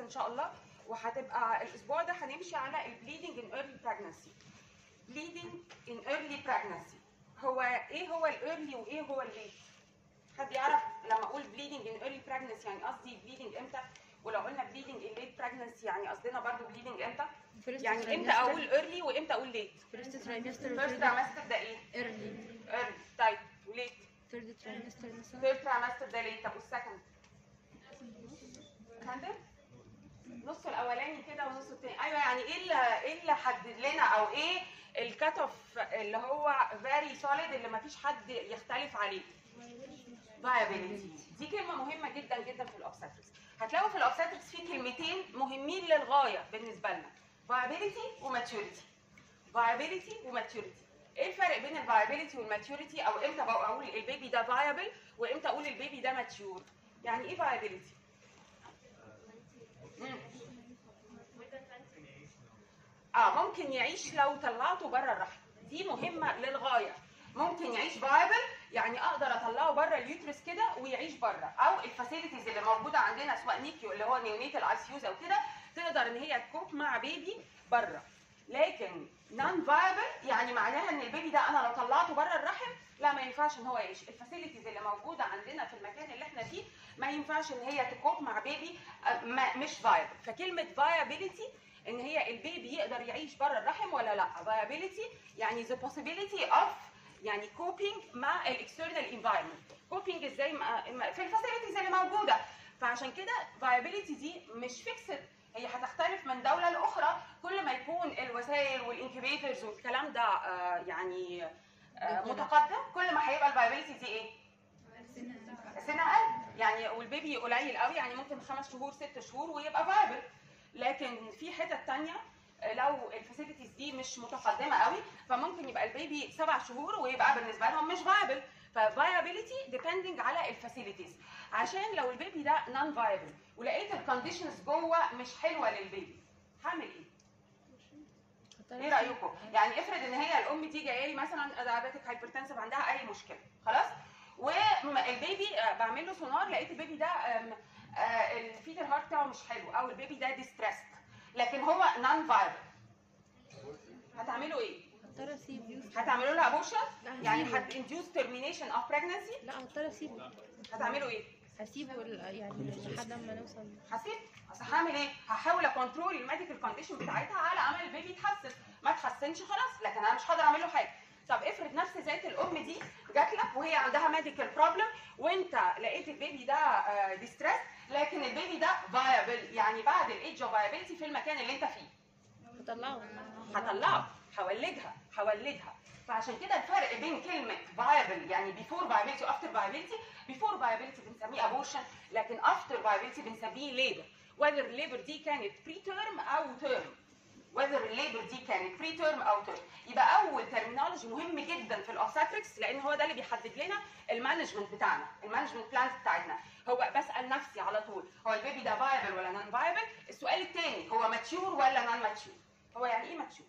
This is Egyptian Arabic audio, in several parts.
ان شاء الله وهتبقى الاسبوع ده هنمشي على البليدنج ان ايرلي pregnancy bleeding in early pregnancy هو ايه هو الايرلي وايه هو الليت حد يعرف لما اقول bleeding in early pregnancy يعني قصدي bleeding امتى ولو قلنا bleeding in late pregnancy يعني قصدنا برضو bleeding امتى يعني امتى اقول early وامتى اقول late first trimester first trimester ده ايه early early طيب وليت third trimester مثلا third trimester ده late طب والسكند second نص الاولاني كده ونص التاني ايوه يعني ايه اللي ايه اللي حدد لنا او ايه الكات اوف اللي هو فيري سوليد اللي مفيش حد يختلف عليه viability دي كلمه مهمه جدا جدا في الاوبستريكس هتلاقوا في الاوبستريكس في كلمتين مهمين للغايه بالنسبه لنا viability وماتيوريتي viability وماتيوريتي ايه الفرق بين الفايبيليتي والماتيوريتي او امتى بقى اقول البيبي ده فايبل وامتى اقول البيبي ده ماتيور يعني ايه فايبيليتي اه ممكن يعيش لو طلعته بره الرحم دي مهمه للغايه ممكن يعيش فايبل يعني اقدر اطلعه بره اليوترس كده ويعيش بره او الفاسيلتيز اللي موجوده عندنا سواء نيكيو اللي هو نيونيتال اي سي يوز او كده تقدر ان هي تكوب مع بيبي بره لكن نون فايبل يعني معناها ان البيبي ده انا لو طلعته بره الرحم لا ما ينفعش ان هو يعيش الفاسيلتيز اللي موجوده عندنا في المكان اللي احنا فيه ما ينفعش ان هي تكوب مع بيبي آه، ما- مش فايبل فكلمه فايابيليتي ان هي البيبي يقدر يعيش بره الرحم ولا لا فايابيليتي يعني the possibility of يعني كوبينج مع الاكسترنال انفايرمنت كوبينج ازاي مع- مع- في الفاسيلتيز اللي موجوده فعشان كده فايابيليتي دي مش فيكسد هي هتختلف من دوله لاخرى كل ما يكون الوسائل والانكيبيترز والكلام ده آه، يعني آه، متقدم كل ما هيبقى الفايابيليتي دي ايه؟ سنة اقل يعني والبيبي قليل قوي يعني ممكن خمس شهور ست شهور ويبقى فايبل لكن في حتت تانية لو الفاسيلتيز دي مش متقدمه قوي فممكن يبقى البيبي سبع شهور ويبقى بالنسبه لهم مش فايبل ففايابيليتي ديبندنج على الفاسيلتيز عشان لو البيبي ده نون فايبل ولقيت الكونديشنز جوه مش حلوه للبيبي هعمل ايه؟ ايه رايكم؟ يعني افرض ان هي الام دي جايه لي مثلا دايابيتك هايبرتنسف عندها اي مشكله خلاص؟ والبيبي آه، بعمل له سونار لقيت البيبي ده آم، آه، الفيتر هارت بتاعه مش حلو او البيبي ده ديستريسد لكن هو نون فايبل هتعملوا ايه؟ هضطر اسيبه هتعملوا له ابوشن؟ لا، يعني هسيبه. هت induce termination of pregnancy لا هضطر اسيبه هتعملوا ايه؟ هسيبه ال- يعني لحد اما نوصل هسيب اصل هعمل ايه؟ هحاول اكونترول الميديكال كونديشن بتاعتها على امل البيبي يتحسن ما تحسنش خلاص لكن انا مش هقدر اعمل له حاجه طب افرض نفس ذات الام دي جات لك وهي عندها ميديكال بروبلم وانت لقيت البيبي ده ديستريس لكن البيبي ده فايبل يعني بعد الايدج اوف فايبلتي في المكان اللي انت فيه هطلعه هطلعه هولدها هولدها فعشان كده الفرق بين كلمه فايبل يعني بيفور فايبلتي وافتر فايبلتي بيفور فايبلتي بنسميه ابورشن لكن افتر فايبلتي بنسميه ليبر whether الليبر دي كانت بري تيرم او تيرم whether الليبر دي كانت بري تيرم او تيرم يبقى اول ترمينولوجي مهم جدا في الاوبستريكس لان هو ده اللي بيحدد لنا المانجمنت بتاعنا المانجمنت بلانز بتاعتنا هو بسال نفسي على طول هو البيبي ده فايبل ولا نون فايبل السؤال الثاني هو ماتشور ولا نون ماتشور هو يعني ايه ماتشور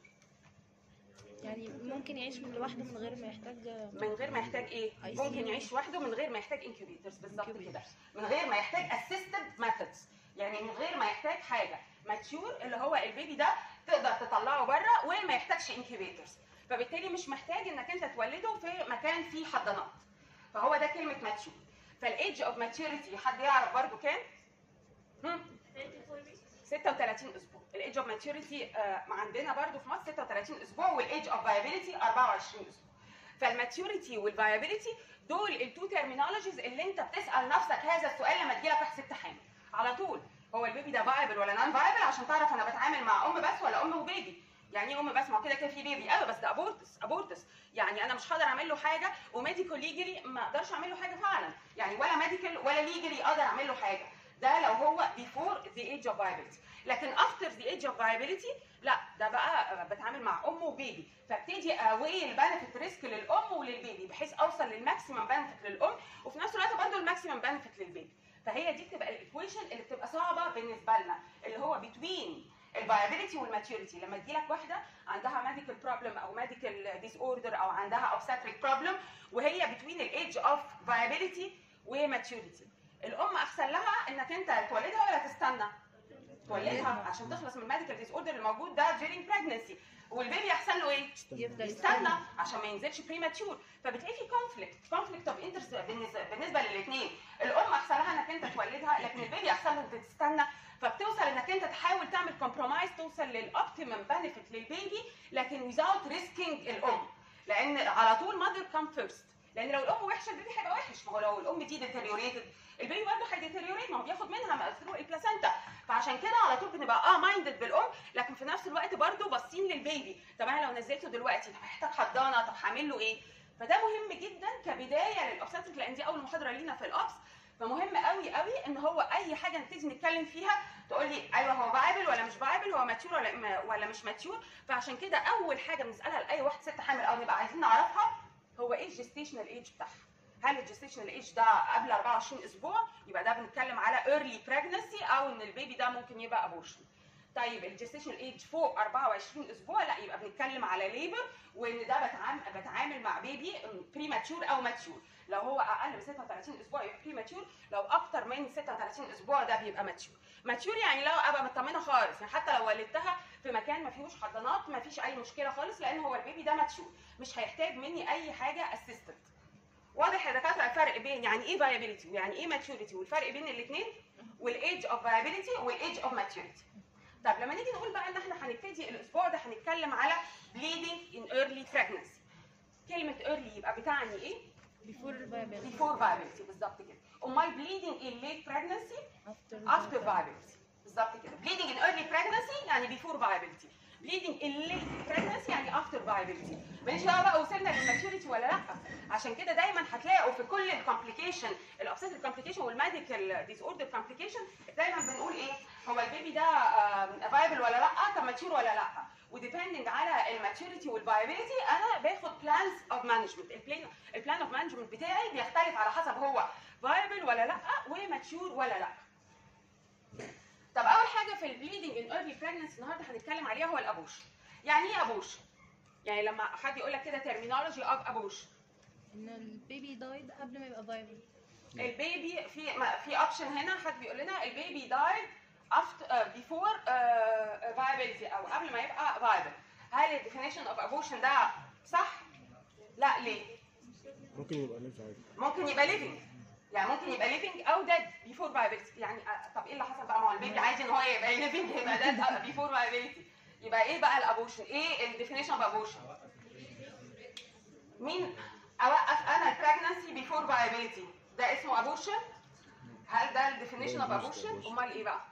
يعني ممكن يعيش من لوحده من غير ما يحتاج من غير ما يحتاج ايه ICU. ممكن يعيش وحده من غير ما يحتاج انكيوبيترز بالظبط كده Incubators. من غير ما يحتاج اسيستد ميثودز يعني من غير ما يحتاج حاجه ماتشور اللي هو البيبي ده تقدر تطلعه بره وما يحتاجش انكيوبيترز فبالتالي مش محتاج انك انت تولده في مكان فيه حضانات فهو ده كلمه ماتشور فالايدج اوف ماتشوريتي حد يعرف برضو كام؟ هم؟ 36 اسبوع الايدج اوف ماتيوريتي عندنا برضو في مصر 36 اسبوع والايدج اوف فايبيليتي 24 اسبوع فالماتيوريتي والفايبيليتي دول التو ترمينولوجيز اللي انت بتسال نفسك هذا السؤال لما تجيلك واحد ست حامل على طول هو البيبي ده فايبل ولا نون فايبل عشان تعرف انا بتعامل مع ام بس ولا ام وبيبي يعني ايه ام بس ما هو كده كده في بيبي ايوه بس ده ابورتس ابورتس يعني انا مش هقدر اعمل له حاجه وميديكال ليجلي ما اقدرش اعمل له حاجه فعلا يعني ولا ميديكال ولا ليجلي اقدر اعمل له حاجه ده لو هو before the age of viability لكن after the age of viability لا ده بقى بتعامل مع ام وبيبي فابتدي اوي البنفيت ريسك للام وللبيبي بحيث اوصل للماكسيمم بنفيت للام وفي نفس الوقت برضه الماكسيمم بنفيت للبيبي فهي دي بتبقى الايكويشن اللي بتبقى صعبه بالنسبه لنا اللي هو between الفايابيليتي والماتيوريتي لما تجي لك واحده عندها ميديكال بروبلم او ميديكال ديس اوردر او عندها اوبستريك بروبلم وهي بتوين الايدج اوف فايابيليتي وماتيوريتي الام احسن لها انك انت تولدها ولا تستنى تولدها عشان تخلص من الميديكال ديس اوردر الموجود ده during pregnancy والبيبي يحصل له ايه؟ يفضل يستنى عشان ما ينزلش بريماتيور فبتلاقي في كونفليكت كونفليكت اوف انترست بالنسبه للاثنين الام احسن لها انك انت تولدها لكن البيبي احسن له انك تستنى فبتوصل انك انت تحاول تعمل كومبرومايز توصل للاوبتيمم بنفيت للبيبي لكن without risking الام لان على طول mother come first لان لو الام وحشه البيبي هيبقى وحش ما هو لو الام دي deteriorated البيبي برضه هيديتيريوريت ما هو بياخد منها ثرو البلاسنتا فعشان كده على طول بنبقى اه مايندد بالام لكن في نفس الوقت برضه باصين للبيبي طب انا لو نزلته دلوقتي طب هيحتاج حضانه طب هعمل له ايه فده مهم جدا كبدايه للاوبستاتريك لان دي اول محاضره لينا في الاوبس فمهم قوي قوي ان هو اي حاجه نبتدي نتكلم فيها تقول لي ايوه هو بايبل ولا مش بايبل هو ماتيور ولا ولا مش ماتيور فعشان كده اول حاجه بنسالها لاي واحد ست حامل او نبقى عايزين نعرفها هو ايه الجستيشنال ايج بتاعها هل الجستيشنال ايج ده قبل 24 اسبوع يبقى ده بنتكلم على early pregnancy او ان البيبي ده ممكن يبقى ابورشن طيب الجستيشنال ايج فوق 24 اسبوع لا يبقى بنتكلم على ليبر وان ده بتعامل بتعامل مع بيبي بريماتشور او ماتشور لو هو اقل من 36 اسبوع يبقى بريماتشور لو اكتر من 36 اسبوع ده بيبقى ماتشور ماتشور يعني لو ابقى مطمنه خالص يعني حتى لو ولدتها في مكان ما فيهوش حضانات ما فيش اي مشكله خالص لان هو البيبي ده ماتشور مش هيحتاج مني اي حاجه اسيستنت واضح يا دكاتره الفرق بين يعني ايه فايابيليتي ويعني ايه ماتيوريتي والفرق بين الاثنين والايدج اوف فايابيليتي والايدج اوف ماتيوريتي طب لما نيجي نقول بقى ان احنا هنبتدي الاسبوع ده هنتكلم على bleeding in early pregnancy كلمه early يبقى بتعني ايه before viability before viability بالظبط كده امال bleeding in late pregnancy after after viability بالظبط كده bleeding in early pregnancy يعني before viability bleeding in late pregnancy يعني after viability ماليش دعوه بقى وصلنا للماتيوريتي ولا لا عشان كده دايما هتلاقوا في كل الكومبليكيشن الاوبسيتريك كومبليكيشن والميديكال ديس اوردر كومبليكيشن دايما بنقول ايه هو البيبي ده فايبل ولا لا طب ماتيور ولا لا وديبندنج على الماتيوريتي والفايبيليتي انا باخد بلانز اوف مانجمنت البلان البلان اوف مانجمنت بتاعي بيختلف على حسب هو فايبل ولا لا وماتيور ولا لا طب اول حاجه في البليدنج ان ايرلي بريجنسي النهارده هنتكلم عليها هو الابوشن يعني ايه ابوشن يعني لما حد يقول لك كده ترمينولوجي اوف ابوشن ان البيبي دايد قبل ما يبقى viable البيبي في ما- في اوبشن هنا حد بيقول لنا البيبي دايد افتر بيفور فايبلتي او قبل ما يبقى فايبل هل الديفينيشن اوف ابوشن ده صح؟ لا ليه؟ ممكن يبقى ليف عادي ممكن يبقى ليفنج يعني ممكن يبقى ليفنج او ديد بيفور فايبلتي يعني آه، طب ايه اللي حصل بقى ما هو البيبي عايز ان هو يبقى ليفنج يبقى ديد بيفور فايبلتي يبقى ايه بقى الابوشن ايه الديفينيشن اوف ابوشن مين اوقف انا البريجنسي بيفور فايبلتي ده اسمه ابوشن هل ده الديفينيشن اوف ابوشن امال ايه بقى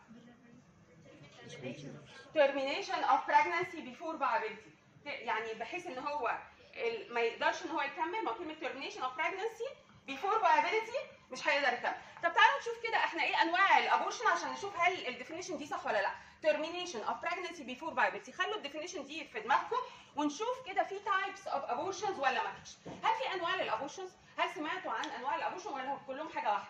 termination of pregnancy before viability يعني بحيث ان هو ال- ما يقدرش ان هو يكمل ما هو كلمه termination of pregnancy before viability مش هيقدر يكمل طب تعالوا نشوف كده احنا ايه انواع الابورشن عشان نشوف هل الديفينيشن دي صح ولا لا termination of pregnancy before viability خلوا الديفينيشن دي في دماغكم ونشوف كده في types of abortions ولا ما فيش هل في انواع للابورشنز هل سمعتوا عن انواع الابورشن ولا هم كلهم حاجه واحده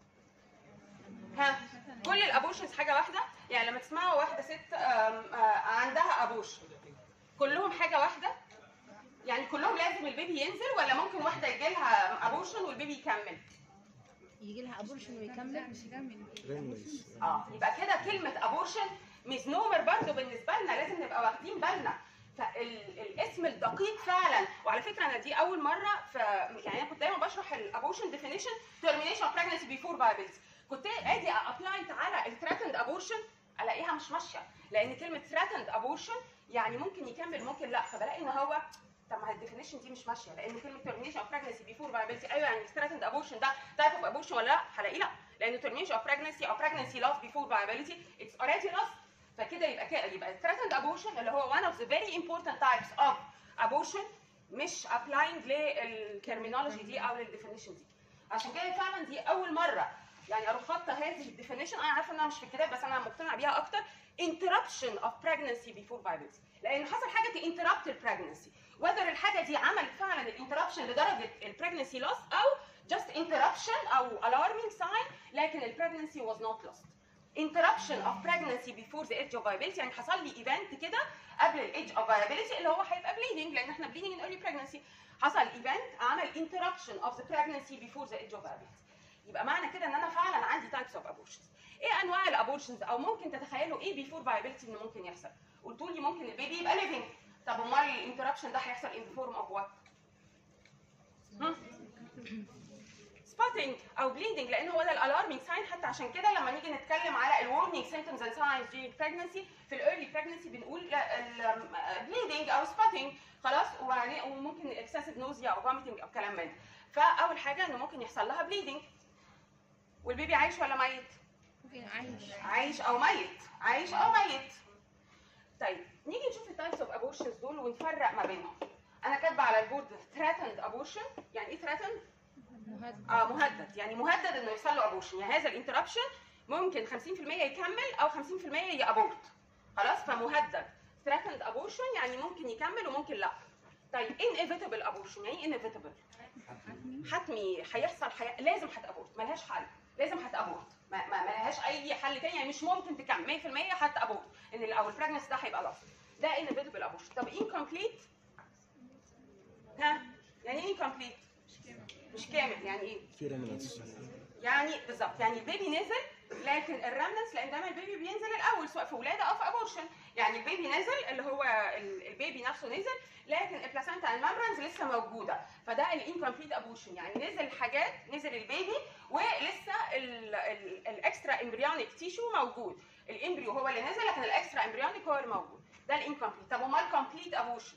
ها كل الابورشنز حاجه واحده يعني لما تسمعوا واحده ست آم، آه، عندها ابورشن كلهم حاجه واحده يعني كلهم لازم البيبي ينزل ولا ممكن واحده يجي لها ابورشن والبيبي يكمل يجي لها ابورشن ويكمل مش يكمل ريمنس اه يبقى كده كلمه ابورشن ميزنومر برضو بالنسبه لنا لازم نبقى واخدين بالنا فالاسم الدقيق فعلا وعلى فكره انا دي اول مره ف يعني انا كنت دايما بشرح الابورشن ديفينيشن termination of pregnancy before viability كنت اجي ابلايت على الثريتند ابورشن الاقيها مش ماشيه لان كلمه threatened abortion يعني ممكن يكمل ممكن لا فبلاقي ان هو طب ما الديفينيشن دي مش ماشيه لان كلمه termination of pregnancy before viability ايوه يعني threatened abortion ده type of abortion ولا لا هلاقي لا لان termination of pregnancy or pregnancy loss before viability it's already lost فكده يبقى كده يبقى threatened abortion اللي هو one of the very important types of abortion مش applying للترمينولوجي دي او للديفينيشن دي عشان كده فعلا دي اول مره يعني اروح حاطه هذه الديفينيشن انا عارفه انها مش في الكتاب بس انا مقتنعه بيها اكتر interruption of pregnancy before viability لان حصل حاجه تinterrupt البريجنسي whether الحاجه دي عملت فعلا الانتربشن لدرجه البريجنسي loss او just interruption او alarming sign لكن البريجنسي was not lost interruption of pregnancy before the age of viability يعني حصل لي ايفنت كده قبل الايدج اوف viability اللي هو هيبقى bleeding لان احنا bleeding in early pregnancy حصل ايفنت عمل interruption of the pregnancy before the age of viability يبقى معنى كده ان انا فعلا عندي تايبس اوف ابورشنز ايه انواع الابورشنز او ممكن تتخيلوا ايه بيفور فايبيلتي انه ممكن يحصل قلتوا لي ممكن البيبي يبقى ليفنج طب امال الانتربشن ده هيحصل ان فورم اوف وات سبوتنج او بليدنج لان هو ده الالارمينج ساين حتى عشان كده لما نيجي نتكلم على الورنينج سيمبتومز اند ساينز دي pregnancy في الايرلي pregnancy بنقول بليدنج او سبوتنج خلاص وبعدين وممكن اكسسيف نوزيا او فوميتنج او كلام من ده فاول حاجه انه ممكن يحصل لها بليدنج والبيبي عايش ولا ميت؟ ممكن عايش عايش او ميت عايش او ميت طيب نيجي نشوف التايبس اوف ابورشنز دول ونفرق ما بينهم انا كاتبه على البورد threatened abortion يعني ايه threatened مهدد اه مهدد يعني مهدد انه يحصل له ابورشن يعني هذا الانتربشن ممكن 50% يكمل او 50% يابورت خلاص فمهدد threatened abortion يعني ممكن يكمل وممكن لا طيب inevitable abortion يعني ايه inevitable حتمي هيحصل حي... لازم هتابورت ملهاش حل لازم هتابورت ما, ما ملهاش اي حل تاني يعني مش ممكن تكمل 100% هتابورت ان ال- او البريجنس ده هيبقى لاست ده inevitable abortion طب incomplete ها يعني ايه incomplete مش كامل يعني ايه في ريمنانس يعني بالظبط يعني البيبي نزل لكن الرمنس لان دايما البيبي بينزل الاول سواء في ولاده او في ابورشن يعني البيبي نزل اللي هو ال- البيبي نفسه نزل لكن البلاسنتا الممبرانز لسه موجوده فده الانكمبليت ابورشن يعني نزل حاجات نزل البيبي ولسه الاكسترا امبريونيك تيشو موجود الامبريو هو اللي نزل لكن الاكسترا امبريونيك هو اللي موجود ده الانكمبليت طب امال كومبليت ابورشن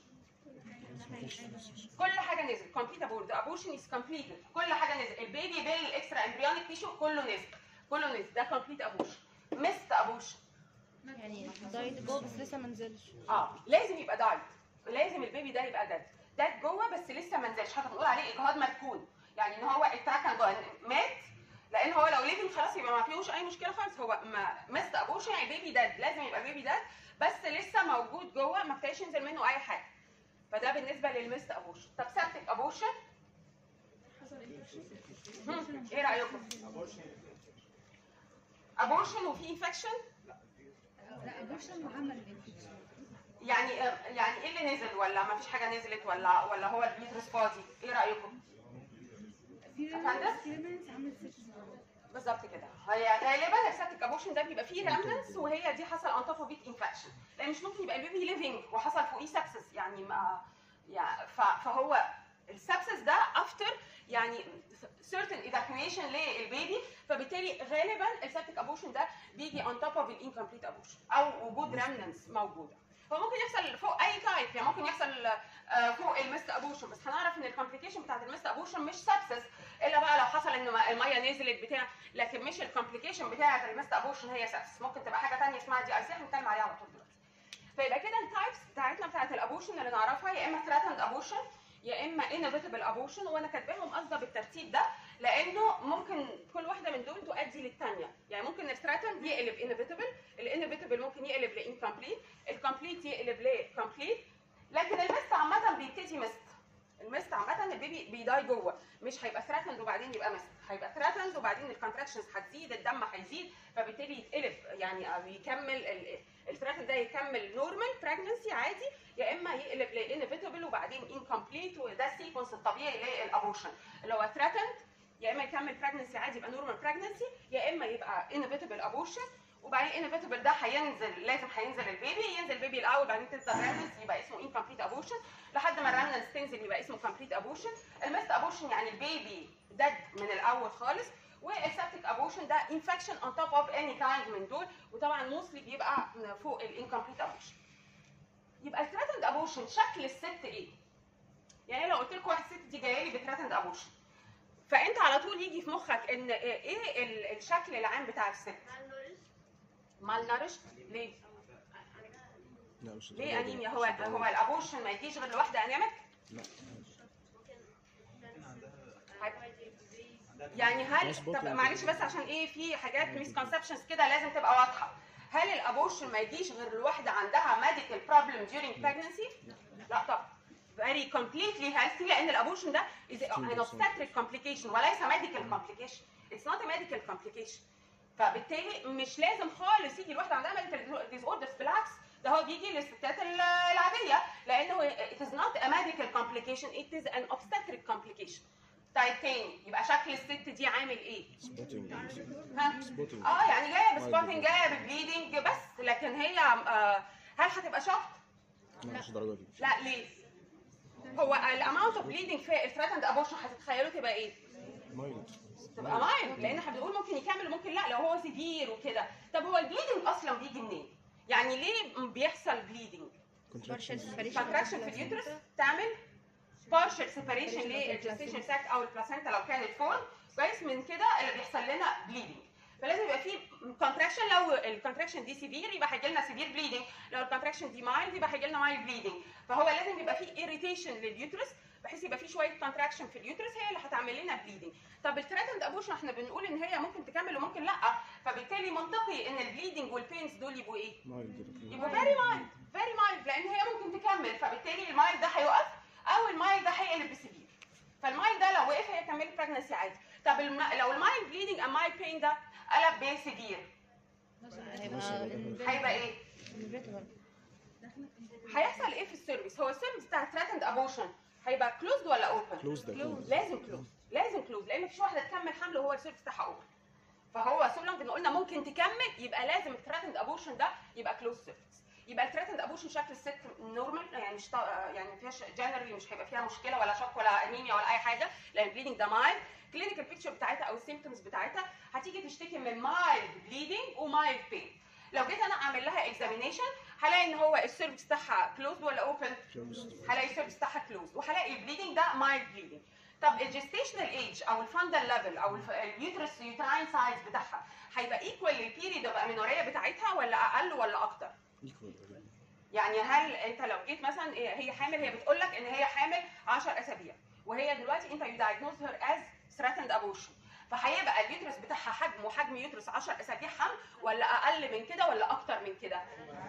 كل حاجه نزل كومبليت ابورت ابورشن از كومبليتد كل حاجه نزل البيبي بالاكسترا امبريونيك تيشو كله نزل كله نزل ده كومبليت ابورشن مست ابورشن يعني دايت جوه بس لسه ما نزلش اه لازم يبقى دايت لازم البيبي ده يبقى داد داد جوه بس لسه ما نزلش حتى بنقول عليه اجهاض مركون يعني ان هو اتركن جوه مات لان هو لو ليفنج خلاص يبقى ما فيهوش اي مشكله خالص هو ما مست ابورشن يعني بيبي داد لازم يبقى بيبي داد بس لسه موجود جوه ما ابتداش ينزل منه اي حاجه فده بالنسبه للمست ابورشن طب سبتك ابورشن هم، ايه رايكم ابورشن وفي انفكشن لا ابورشن وعمل انفكشن يعني يعني ايه اللي نزل ولا ما فيش حاجه نزلت ولا ولا هو البيوترس فاضي ايه رايكم في أفندم؟ في ريمنس عمل ست بالظبط كده هي غالبا السبتك ابورشن ده بيبقى فيه رامنس وهي دي حصل اون توب اوف انفكشن لان مش ممكن يبقى البيبي ليفنج وحصل فوقيه سبسس يعني ما يعني ف- فهو السبسس ده افتر يعني certain evacuation للبيبي فبالتالي غالبا السبتك ابورشن ده بيجي اون توب اوف الانكمبليت ابورشن او وجود رامنس موجوده هو ممكن يحصل فوق اي تايب يعني ممكن يحصل آه، فوق المست ابورشن بس هنعرف ان الكومبليكيشن بتاعت المست ابورشن مش سبسس الا بقى لو حصل ان ما- الميه نزلت بتاع لكن مش الكومبليكيشن بتاعت المست ابورشن هي سبسس ممكن تبقى حاجه ثانيه اسمها دي اي سي هنتكلم عليها على طول دلوقتي فيبقى كده التايبس بتاعتنا بتاعت الابورشن اللي نعرفها يا اما ثريتند ابورشن يا اما انيفيتبل ابورشن وانا كاتباهم قصده بالترتيب ده لانه ممكن كل واحده من دول تؤدي للثانيه يعني ممكن الثريتند يقلب انيفيتبل الانيفيتبل ممكن يقلب لانكمبليت الكمبليت يقلب لكمبليت لكن المست عامه بيبتدي مست المست عامه البيبي بيداي جوه مش هيبقى ثريتند وبعدين يبقى مست هيبقى ثريتند وبعدين الكونتراكشنز هتزيد الدم هيزيد فبالتالي يتقلب يعني يكمل الثريتند ده يكمل نورمال بريجنسي عادي يا اما يقلب لانيفيتبل وبعدين انكمبليت وده السيكونس الطبيعي للابورشن اللي هو ثريتند يا اما يكمل بريجنسي عادي يبقى نورمال بريجنسي يا اما يبقى انيفيتبل ابورشن وبعدين انيفيتبل ده هينزل لازم هينزل البيبي ينزل البيبي الاول بعدين تبدا رامنس يبقى اسمه انكمبليت ابورشن لحد ما الرامنس تنزل يبقى اسمه كومبليت ابورشن المست ابورشن يعني البيبي دد من الاول خالص والسبتك ابورشن ده انفكشن اون توب اوف اني كايند من دول وطبعا موستلي بيبقى فوق الانكمبليت ابورشن يبقى الثريتند ابورشن شكل الست ايه؟ يعني لو قلت لكم واحد ست دي جايه لي بثريتند ابورشن فانت على طول يجي في مخك ان ايه ال- الشكل العام بتاع الست؟ مال نارشت ليه؟ لا مش ليه انيميا هو هو الابورشن ما يجيش غير لواحده انيميك؟ لا يعني هل مظبوط طب يعني. معلش بس عشان ايه في حاجات ميسكونسبشنز كده لازم تبقى واضحه هل الابورشن ما يجيش غير لواحده عندها medical problem during pregnancy؟ لا طبعا very completely healthy لان الابورشن ده is an obstetric complication وليس medical complication it's not a medical complication فبالتالي مش لازم خالص يجي الواحده عندها medical disorders بالعكس ده هو بيجي للستات ال- العاديه لانه it is not a medical complication it is an obstetric complication طيب تاني يبقى شكل الست دي عامل ايه سبوتنج ها سبوتنج اه يعني جايه بسبوتنج جايه ببليدنج بس لكن هي آه هل هتبقى شوك لا مش الدرجه دي لا ليه هو الاماونت اوف بليدنج في الثريتند ابورشن هتتخيلوا تبقى ايه مايلد تبقى مايلد لان احنا بنقول ممكن يكمل وممكن لا لو هو سيفير وكده طب هو البليدنج اصلا بيجي منين يعني ليه بيحصل بليدنج partial separation كونتراكشن في اليوترس تعمل partial separation للجستيشن ساك او البلاسينتا لو كانت فوق كويس من كده اللي بيحصل لنا بليدنج فلازم يبقى في كونتراكشن لو الكونتراكشن دي سيفير يبقى هيجي لنا سيفير بليدنج لو الكونتراكشن دي مايلد يبقى هيجي لنا مايلد بليدنج فهو لازم يبقى في irritation لليوترس بحيث يبقى في شويه كونتراكشن في اليوترس هي اللي هتعمل لنا بليدنج طب الثريتند ابوشن احنا بنقول ان هي ممكن تكمل وممكن لا فبالتالي منطقي ان البليدنج والبينز دول يبقوا ايه مايلد يبقى فيري مايلد فيري مايلد لان هي ممكن تكمل فبالتالي المايلد ده هيقف او المايلد ده هيقلب بسيفير فالمايلد ده لو وقف هي كملت بريجنسي عادي طب الم... لو المايلد بليدنج او مايلد بين ده قلب بسيفير هيبقى هيبقى ايه؟ هيحصل ايه في السيرفيس؟ هو السيرفيس بتاع ثريتند ابوشن هيبقى كلوزد ولا اوبن؟ كلوز ده كلوز لازم كلوز لازم كلوز لان مفيش واحده تكمل حمل وهو السيرفيس بتاعها اوبن فهو سو لونج ان قلنا ممكن تكمل يبقى لازم الثريتند ابوشن ده يبقى كلوز سيرفيس يبقى الثريتند ابوشن شكل الست نورمال يعني مش طا- يعني ما فيهاش جنرالي مش هيبقى فيها مشكله ولا شك ولا انيميا ولا اي حاجه لان البليدنج ده مايلد كلينيكال بيكتشر بتاعتها او السيمبتومز بتاعتها هتيجي تشتكي من مايلد بليدنج ومايلد بين لو جيت انا اعمل لها اكزامينيشن هلاقي ان هو السيرفكس بتاعها كلوز ولا اوبن كلوز هلاقي السيرفكس بتاعها كلوز وهلاقي البليدنج ده مايلد بليدنج طب الجستيشنال ايج او الفاندل ليفل او اليوترس يوتراين سايز بتاعها هيبقى ايكوال للبيريد اوف امينوريا بتاعتها ولا اقل ولا اكتر ايكوال يعني هل انت لو جيت مثلا هي حامل هي بتقول لك ان هي حامل 10 اسابيع وهي دلوقتي انت يو دايجنوز هير از ثريتند ابوشن فهيبقى اليوترس بتاعها حجمه حجم يوترس 10 اسابيع حمل ولا اقل من كده ولا اكتر من كده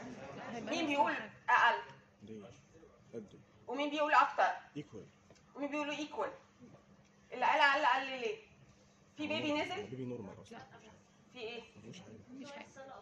مين بيقول اقل ليه قده ومين بيقول اكتر ايكوال ومين بيقولوا ايكوال اللي قال اقل اقل ليه في بيبي نزل بيبي نورمال اصلا في ايه مفيش حاجه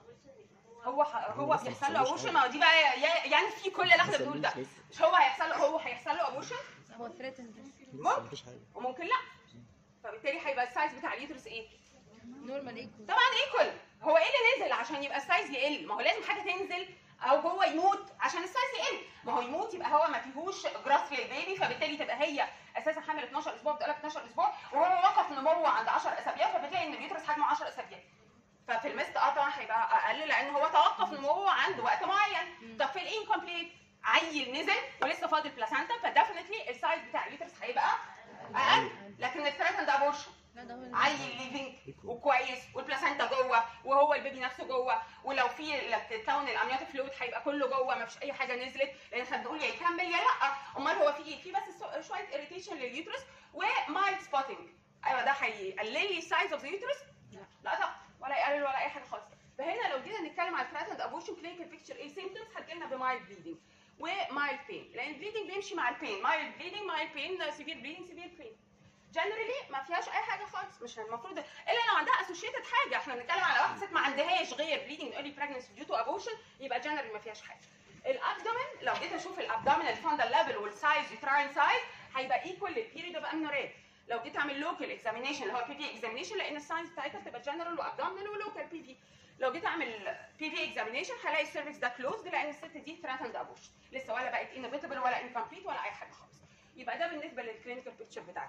هو ح... هو لسه بيحصل له محصلوش ابوشن حاجة. ما هو دي بقى يا- يعني في كل اللي احنا بنقول ده لسه مش هو هيحصل له هو هيحصل له ابوشن هو threatened لسه مفيش حاجه وممكن لا فبالتالي هيبقى السايز بتاع اليوترس ايه normal equal طبعا ايكوال هو ايه اللي نزل عشان يبقى السايز يقل ما هو لازم حاجه تنزل او هو يموت عشان السايز يقل ما هو يموت يبقى هو ما فيهوش جراس للبيبي فبالتالي تبقى هي اساسا حامل 12 اسبوع بتقول لك 12 اسبوع وهو وقف نموه عند 10 اسابيع فبتلاقي ان اليوترس حجمه 10 اسابيع ففي المست اه طبعا هيبقى اقل لان هو توقف نموه عند وقت معين طب في الانكمبليت عيل نزل ولسه فاضل بلاسانتا فديفنتلي السايز بتاع اليوترس هيبقى اقل لكن الثريتند ابورشن لا ده هو اللي- عيل ليفنج وكويس والبلاسنتا جوه وهو البيبي نفسه جوه ولو في لا بتتكون الامنيوتيك فلويد هيبقى كله جوه ما فيش اي حاجه نزلت لان احنا بنقول يا يكمل يا لا امال هو في في بس سو- شويه اريتيشن لليوترس ومايلد سبوتنج ايوه ده هيقلل لي سايز اوف ذا يوترس لا طبعا ولا يقلل ولا اي حاجه خالص فهنا لو جينا نتكلم على الثريتند ابوشن كلينيكال بيكتشر ايه سيمبتومز هتجيلنا بمايلد بليدنج ومايلد بين لان البليدنج بيمشي مع البين مايلد بليدنج مايلد بين سيفير بليدنج سيفير بين جنرالي ما فيهاش اي حاجه خالص مش المفروض الا لو عندها اسوشيتد حاجه احنا بنتكلم على واحده ست ما عندهاش غير بليدنج ايرلي بريجنسي ديو تو ابوشن يبقى جنرالي ما فيهاش حاجه الابدومين لو جيت اشوف الابدومينال فاندال ليفل والسايز يوتراين سايز هيبقى ايكوال للبيريد اوف امنوريا لو جيت اعمل لوكال اكزامينيشن اللي هو بي في اكزامينيشن لان الساينس بتاعتها بتبقى جنرال وابدومينال ولوكال بي في لو جيت اعمل بي في اكزامينيشن هلاقي السيرفكس ده كلوزد لان الست دي ثريتند ابوشن لسه ولا بقت انفيتبل ولا انكمبليت ولا اي حاجه خالص يبقى ده بالنسبه للكلينيكال بيكتشر بتاعتنا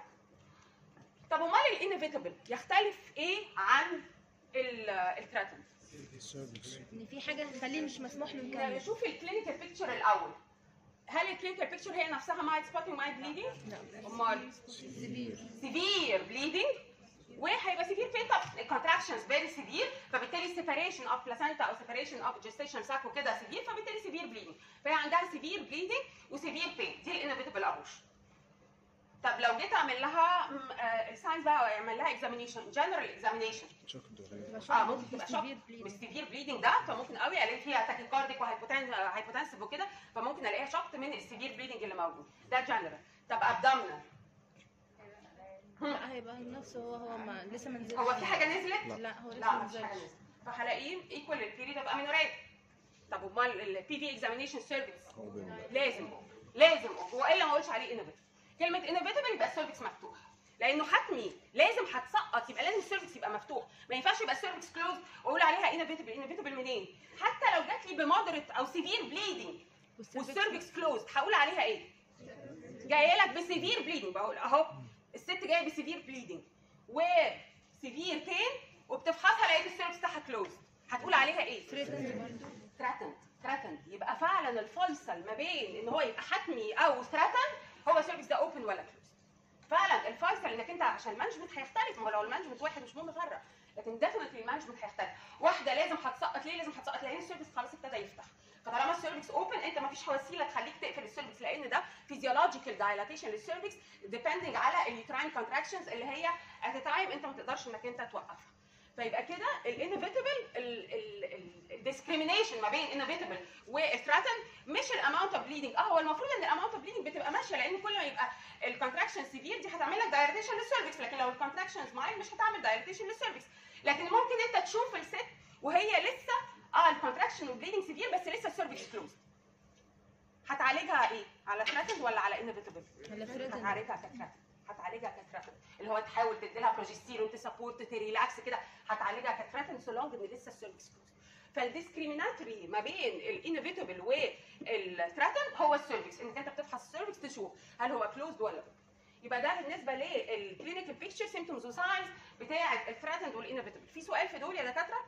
طب امال الانفيتبل يختلف ايه عن الثريتند السيرفكس ان في حاجه تخليه مش مسموح له يعني يكمل نشوف الكلينيكال بيكتشر الاول هل الكلينيكال بيكتشر هي نفسها مايد سبوتنج مايد بليدنج لا امال سيفير سيفير بليدنج وهيبقى سيفير بين طبعا الكونتراكشنز فيري سيفير فبالتالي السيبريشن اوف بلاسنتا او سيبريشن اوف جستيشن ساك وكده سيفير فبالتالي سيفير بليدنج فهي عندها سيفير بليدنج وسيفير بين دي الانفيتبل ابوش طب لو جيت اعمل لها الساينس بقى اعمل لها اكزامينيشن جنرال اكزامينيشن شكله تبقى غريب شوك اه ممكن تبقى شوك سيفير بليدنج بالسيفير بليدنج ده فممكن قوي الاقي فيها تاكيكارديك وهايبوتنسيف وكده فممكن الاقيها شوكت من السيفير بليدنج اللي موجود ده جنرال طب ابدومينال لا هيبقى نفسه هو هو ما لسه ما نزلش هو في حاجه نزلت؟ لا هو لسه لا ما مفيش حاجه نزلش نزلت فهلاقيه ايكوال للبيريد اوف امينوريا طب امال البي في اكزامينيشن سيرفيس هو بين لازم لازم والا ما اقولش عليه انوفيتيف كلمه انوفيتيف يبقى السيرفكس مفتوح لانه حتمي لازم هتسقط يبقى لازم السيرفكس يبقى مفتوح ما ينفعش يبقى السيرفكس كلوز واقول عليها انوفيتبل انوفيتبل منين حتى لو جات لي بمودريت او سيفير بليدنج والسيرفكس كلوز هقول عليها ايه جايه لك بسيفير بليدنج بقول اهو الست جايه بسيفير بليدنج وسيفير بين وبتفحصها لقيت السيرفكس بتاعها كلوز هتقول عليها ايه ثريتند ثريتند يبقى فعلا الفيصل ما بين ان هو يبقى حتمي او ثريتند هو السيرفكس ده اوبن ولا كلوز فعلا الفيصل انك انت عشان المانجمنت هيختلف ما هو لو المانجمنت واحد مش مهم افرق لكن ديفنتلي المانجمنت هيختلف واحده لازم هتسقط ليه لازم هتسقط لان السيرفكس خلاص ابتدى يفتح فطالما السيرفكس اوبن انت ما فيش وسيله تخليك تقفل السيرفكس لان ده فيزيولوجيكال دايلاتيشن للسيرفكس ديبندنج على اليوتراين كونتراكشنز اللي هي ات تايم انت ما تقدرش انك انت توقفها فيبقى كده الانوفيتبل الديسكريميشن ما بين انوفيتبل والثراتن مش الاماونت اوف بليدنج اه هو المفروض ان الاماونت اوف بليدنج بتبقى ماشيه لان كل ما يبقى الكونتراكشن سيفير دي هتعمل لك دايلاتيشن للسيرفكس لكن لو الكونتراكشنز مايل مش هتعمل دايلاتيشن للسيرفكس لكن ممكن انت تشوف الست وهي لسه اه الكونتراكشن والبليدنج سيفير بس لسه السيرفكس كلوز هتعالجها ايه؟ على ثراتن ولا على انوفيتبل؟ على ثريتن هتعالجها كثراتن هتعالجها كثراتن اللي هو تحاول تدي لها بروجستيرون تسبورت تريلاكس كده هتعالجها كثراتن سو لونج ان لسه السيرفكس كلوز فالديسكريميناتوري ما بين الانوفيتبل والثراتن هو السيرفكس انك انت بتفحص السيرفكس تشوف هل هو كلوزد ولا open. يبقى ده بالنسبه للكلينيكال بيكتشر سيمتومز وساينز بتاعه الثراتن والانوفيتبل في سؤال في دول يا دكاتره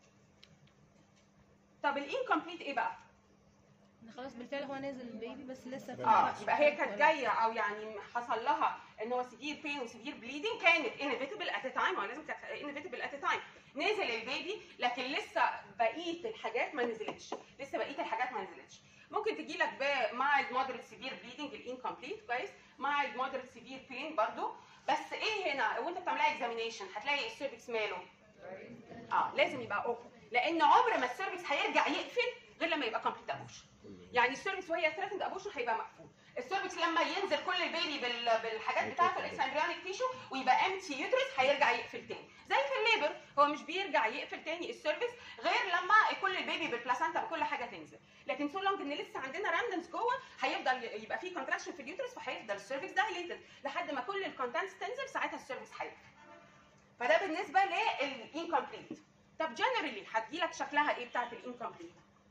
طب الانكمبليت ايه بقى خلاص بالفعل هو نازل البيبي بس لسه في اه يبقى هي كانت جايه او يعني حصل لها ان هو سيفير بين وسيفير بليدنج كانت انيفيتبل ات تايم هو لازم كانت انيفيتبل ات تايم نزل البيبي لكن لسه بقيه الحاجات ما نزلتش لسه بقيه الحاجات ما نزلتش ممكن تجي لك بمايلد مودريت سيفير بليدنج الانكمبليت كويس مايلد مودريت سيفير بين برضو بس ايه هنا وانت بتعملها اكزامينيشن هتلاقي السيرفكس ماله اه لازم يبقى اوبن لان عمر ما السيرفكس هيرجع يقفل غير لما يبقى كومبليت ابوشن يعني السيرفكس وهي ثريتند ابوشن هيبقى مقفول السيرفكس لما ينزل كل البيبي بال- بالحاجات بتاعته الاكسامبريونيك تيشو ويبقى امتي يوترس هيرجع يقفل تاني زي في الليبر هو مش بيرجع يقفل تاني السيرفكس غير لما كل البيبي بالبلاسنتا بكل حاجه تنزل لكن سو لونج ان لسه عندنا راندنس جوه هيفضل يبقى في كونتراكشن في اليوترس فهيفضل السيرفكس دايليتد لحد ما كل الكونتنتس تنزل ساعتها السيرفكس هيقفل فده بالنسبه للانكمبليت طب جنرالي هتجيلك شكلها ايه بتاعت الانكمبليت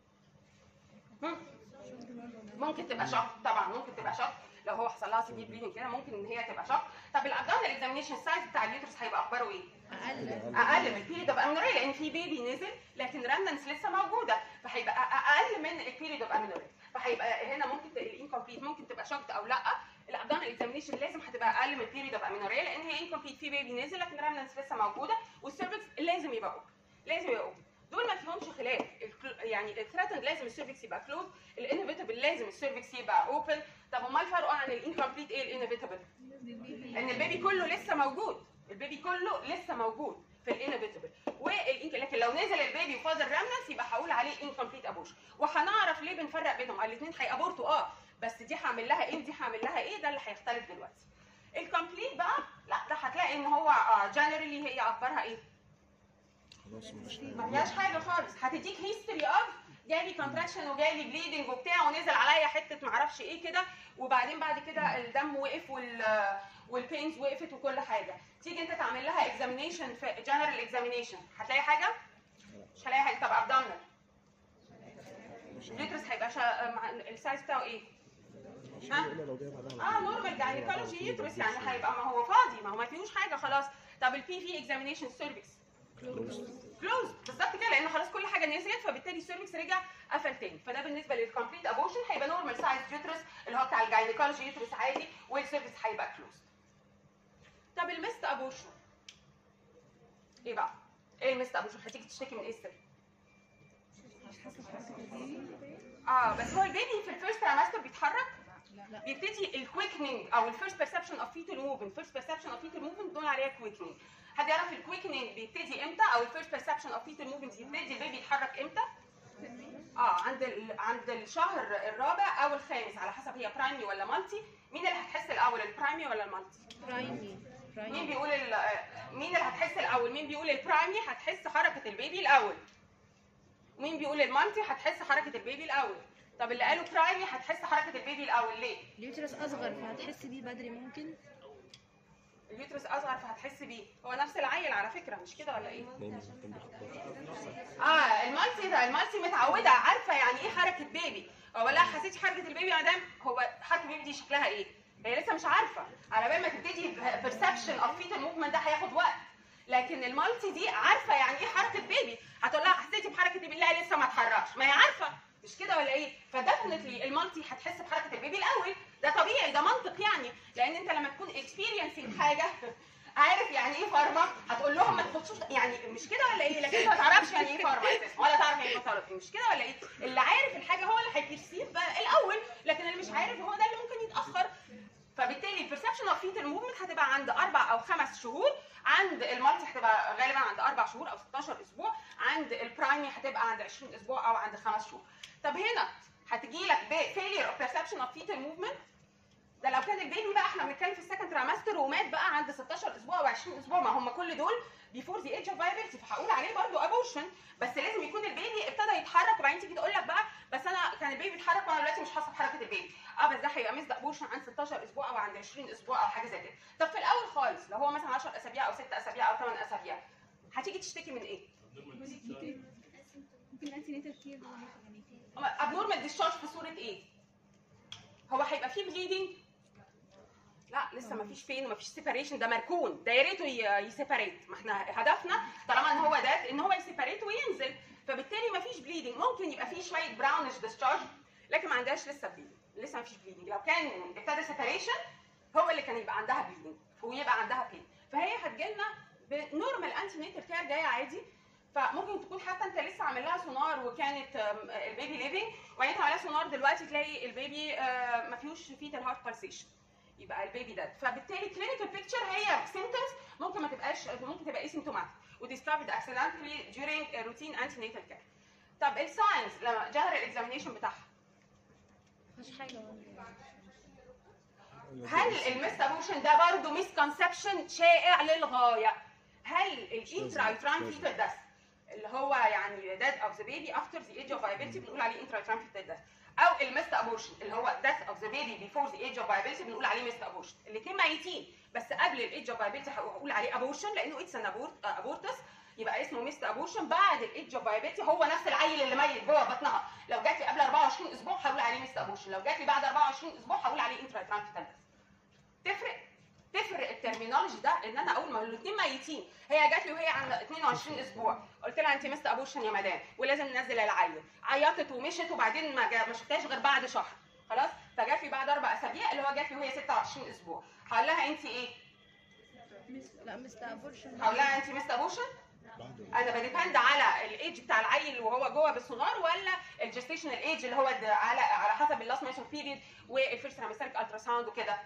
ممكن تبقى شوك طبعا ممكن تبقى شوك لو هو حصل لها سيفير بليدنج كده ممكن ان هي تبقى شوك طب الابدومينال اكزامينشن سايز بتاع اليوترس هيبقى اخباره ايه؟ اقل اقل من البيريد اوف امينوريا لان في بيبي نزل لكن رامنس لسه موجوده فهيبقى اقل من البيريد اوف امينوريا فهيبقى هنا ممكن الانكمبليت ممكن تبقى شوكت او لا الابدومينال اكزامينشن لازم هتبقى اقل من البيريد اوف امينوريا لان هي انكمبليت في بيبي نزل لكن رامنس لسه موجوده والسيرفكس لازم يبقى اوبن لازم يبقى اوبن دول ما فيهمش خلاف الكل- يعني الثريتند لازم السيرفكس يبقى كلوز الانوفيتبل لازم السيرفكس يبقى اوبن طب امال فرقه عن الانكمبليت ايه الانوفيتبل ان البيبي كله لسه موجود البيبي كله لسه موجود في الانوفيتبل والإنك... لكن لو نزل البيبي وفاضل رامنس يبقى هقول عليه انكمبليت ابوشن وهنعرف ليه بنفرق بينهم الاثنين هيابورتوا اه بس دي هعمل لها ايه ودي هعمل لها ايه ده اللي هيختلف دلوقتي الكمبليت بقى لا ده هتلاقي ان هو جنرالي هي اخبارها ايه خلاص مش ما فيهاش حاجه خالص هتديك هيستوري اوف جالي كونتراكشن وجالي بليدنج وبتاع ونزل عليا حته معرفش ايه كده وبعدين بعد كده الدم وقف وال والبينز وقفت وكل حاجه تيجي انت تعمل لها اكزامينيشن في جنرال اكزامينيشن هتلاقي حاجه مش هلاقي حاجه طب ابدومينال اليوترس هيبقى شا... مع السايز بتاعه ايه؟ ها؟ الا لو جاي بعدها اه نورمال جاينيكولوجي يوترس يعني هيبقى ما هو فاضي ما هو ما فيهوش حاجه خلاص طب البي في اكزامينيشن سيرفكس كلوز بالظبط كده لان خلاص كل حاجه نزلت فبالتالي السيرفكس رجع قفل تاني فده بالنسبه للكومبليت ابوشن هيبقى نورمال سايز يوترس اللي هو بتاع الجاينيكولوجي يوترس عادي والسيرفكس هيبقى كلوز طب المست ابوشن ايه بقى؟ ايه المست ابوشن؟ هتيجي تشتكي من ايه السر؟ اه بس هو البيبي في الفيرست ترايمستر بيتحرك بيبتدي الكويكنينج او الفيرست بيرسبشن اوف فيتال موفمنت فيرست بيرسبشن اوف فيتال موفمنت بنقول عليها كويكنينج حد يعرف الكويكنينج بيبتدي امتى او الفيرست بيرسبشن اوف فيتال موفمنت يبتدي البيبي يتحرك امتى اه عند ال... عند الشهر الرابع او الخامس على حسب هي برايمري ولا مالتي مين اللي هتحس الاول البرايمري ولا المالتي برايمري مين برايمري بيقول ال... آه، مين اللي هتحس الاول مين بيقول البرايمري هتحس حركه البيبي الاول مين بيقول المالتي هتحس حركه البيبي الاول طب اللي قالوا برايمري هتحس حركه البيبي الاول ليه اليوترس اصغر فهتحس بيه بدري ممكن اليوترس اصغر فهتحس بيه هو نفس العيل على فكره مش كده ولا ايه دايما كان بيحطها اه المالتي ده المالتي متعوده عارفه يعني ايه حركه بيبي هو لا حسيتي حركه البيبي يا مدام هو حركه البيبي دي شكلها ايه هي لسه مش عارفه على بال ما تبتدي بيرسبشن اوف فيتال موفمنت ده هياخد وقت لكن المالتي دي عارفه يعني ايه حركه بيبي هتقول لها حسيتي بحركه البيبي لا لسه ما اتحركش ما هي عارفه مش كده ولا ايه فدفنتلي المالتي هتحس بحركه البيبي الاول ده طبيعي ده منطق يعني لان انت لما تكون اكسبيرينسنج حاجه عارف يعني ايه فارما هتقول لهم ما تخشوش يعني مش كده ولا ايه لكن انت ما تعرفش يعني ايه فارما اساسا ولا تعرف يعني ايه باثولوجي مش كده ولا ايه اللي عارف الحاجه هو اللي هيبرسيف بقى الاول لكن اللي مش عارف هو ده اللي ممكن يتاخر فبالتالي البرسبشن اوف فيتال موفمنت هتبقى عند اربع او خمس شهور عند المالتي هتبقى غالبا عند اربع شهور او 16 اسبوع عند البرايمي هتبقى عند 20 اسبوع او عند خمس شهور طب هنا هتجي لك بفيلير اوف بيرسبشن اوف فيتال موفمنت ده لو كان البيبي بقى احنا بنتكلم في السكند ترامستر ومات بقى عند 16 اسبوع او 20 اسبوع ما هم كل دول بيفور ذا ايدج اوف فايبلتي فهقول عليه برضه ابورشن بس لازم يكون البيبي ابتدى يتحرك وبعدين تيجي تقول لك بقى بس انا كان البيبي بيتحرك وانا دلوقتي مش حاسه بحركه البيبي اه بس ده هيبقى مس ابورشن عند 16 اسبوع او عند 20 اسبوع او حاجه زي كده طب في الاول خالص لو هو مثلا 10 اسابيع او 6 اسابيع او 8 اسابيع هتيجي تشتكي من ايه؟ ممكن الانتي نيتال كير يعني ابنورمال ديشارج في صوره ايه؟ هو هيبقى فيه بليدنج؟ لا لسه ما فيش فين وما فيش سيباريشن ده مركون ده يا ريته ي- يسيباريت ما احنا هدفنا طالما ان هو ده ان هو يسيباريت وينزل فبالتالي ما فيش بليدنج ممكن يبقى فيه شويه براونش ديscharge لكن ما عندهاش لسه بليدنج لسه ما فيش بليدنج لو كان ابتدى سيباريشن هو اللي كان يبقى عندها بليدنج ويبقى عندها بين فهي هتجيلنا بنورمال انتي نيتال كير جايه عادي فممكن تكون حتى انت لسه عامل لها سونار وكانت آم، البيبي ليفنج وبعدين تعمل لها سونار دلوقتي تلاقي البيبي آه، ما فيهوش فيتال هارت بالسيشن يبقى البيبي ده فبالتالي كلينيكال بيكتشر هي سيمتومز ممكن ما تبقاش ممكن تبقى اسيمتوماتيك وديسكفرد اكسيدنتلي during روتين انتي نيتال كير طب الساينز لما جنرال اكزامينيشن بتاعها مفيش حاجه هل الميس ابورشن ده برضه ميس كونسبشن شائع للغايه هل الانترا يوتراين فيتال داث اللي هو يعني death of the baby after the age of viability بنقول عليه intra uterine fetal death او الميست ابورشن اللي هو death of the baby before the age of viability بنقول عليه ميست ابورشن الاثنين ميتين بس قبل الايدج اوف viability هقول عليه ابورشن لانه اتس ان ابورتس يبقى اسمه ميست ابورشن بعد الايدج اوف viability هو نفس العيل اللي ميت جوه بطنها لو جات لي قبل 24 اسبوع هقول عليه ميست ابورشن لو جات لي بعد 24 اسبوع هقول عليه intra uterine fetal death تفرق تفرق الترمينولوجي ده ان انا اقول ما هو الاثنين ميتين هي جات لي وهي عند 22 اسبوع قلت لها انت مست ابوشن يا مدام ولازم ننزل العيل عيطت ومشت وبعدين ما, جا... ما شفتهاش غير بعد شهر خلاص فجات لي بعد اربع اسابيع اللي هو جات لي وهي 26 اسبوع هقول لها انت ايه؟ لا مستر ابورشن هقول لها انت مست ابوشن بعده انا بديبند على الايدج بتاع العيل وهو جوه بالسونار ولا الجستيشنال ايدج اللي هو ده على على حسب اللاست ميشن بيريد والفيرست ترامستريك الترا ساوند وكده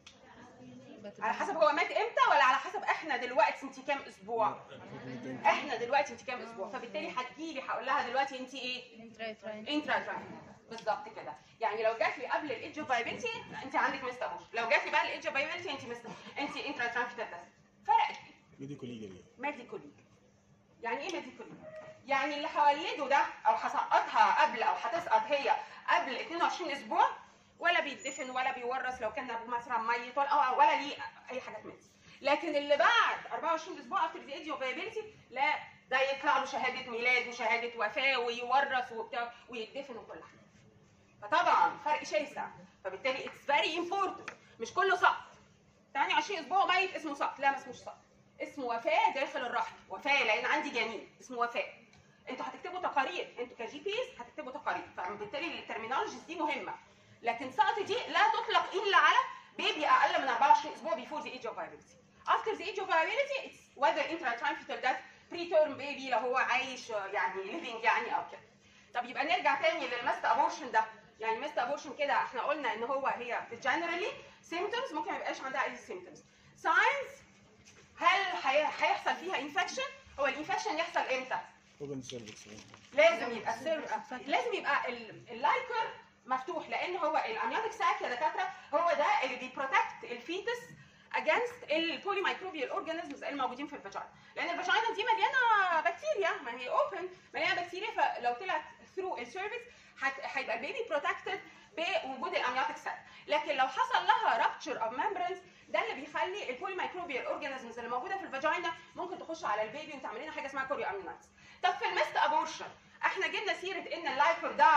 على حسب هو مات امتى ولا على حسب احنا دلوقتي انت كام اسبوع احنا دلوقتي انت كام اسبوع فبالتالي هتجيلي هقول لها دلوقتي انت ايه انترايتراين انترا بالظبط كده يعني لو جات لي قبل الايدج اوف فايبلتي انت عندك ميست ابوش لو جات لي بعد الايدج اوف فايبلتي انت ميست انت انترا ترانفيتال فرقت ميديكال ليجل ميديكولي يعني ايه ميديكولي يعني اللي هولده ده او هسقطها قبل او هتسقط هي قبل 22 اسبوع ولا بيدفن ولا بيورث لو كان ابوه مثلا ميت ولا أو ولا ليه اي حاجات من دي لكن اللي بعد 24 اسبوع افتر ذا ايدج اوف لا ده يطلع له شهاده ميلاد وشهاده وفاه ويورث وبتاع ويدفن وكل حاجه فطبعا فرق شاسع فبالتالي اتس فيري امبورتنت مش كله سقط 28 اسبوع ميت اسمه سقط لا ما اسموش سقط اسمه وفاه داخل الرحم وفاه لان عندي جنين اسمه وفاه انتوا هتكتبوا تقارير انتوا كجي بيز هتكتبوا تقارير فبالتالي الترمينولوجيز دي مهمه لكن سقط دي لا تطلق الا على بيبي اقل من 24 اسبوع before the age of viability after the age of viability it's whether intrauterine fetal death preterm baby لو هو عايش آه، يعني living يعني او كده طب يبقى نرجع تاني للمست ابورشن ده يعني مست ابورشن كده احنا قلنا ان هو هي generally symptoms ممكن ما يبقاش عندها اي symptoms signs هل هي- هيحصل فيها انفكشن هو الانفكشن يحصل امتى اوبن سيرفكس لازم يبقى السير لازم يبقى ال- اللايكر مفتوح لان هو الامنيوتيك ساك يا دكاتره هو ده اللي بيبروتكت الفيتس اجينست البولي مايكروبيال اورجانيزمز الموجودين في الفاجينا لان الفاجينا دي مليانه بكتيريا ما هي اوبن مليانه بكتيريا فلو طلعت ثرو السيرفكس هيبقى البيبي بروتكتد بوجود الامنيوتيك ساك لكن لو حصل لها رابتشر اوف ممبرنز ده اللي بيخلي البولي مايكروبيال اورجانيزمز اللي موجوده في الفاجينا ممكن تخش على البيبي وتعمل لنا حاجه اسمها كوريو امينايتس طب في المست ابورشن احنا جبنا سيره ان اللايكر ده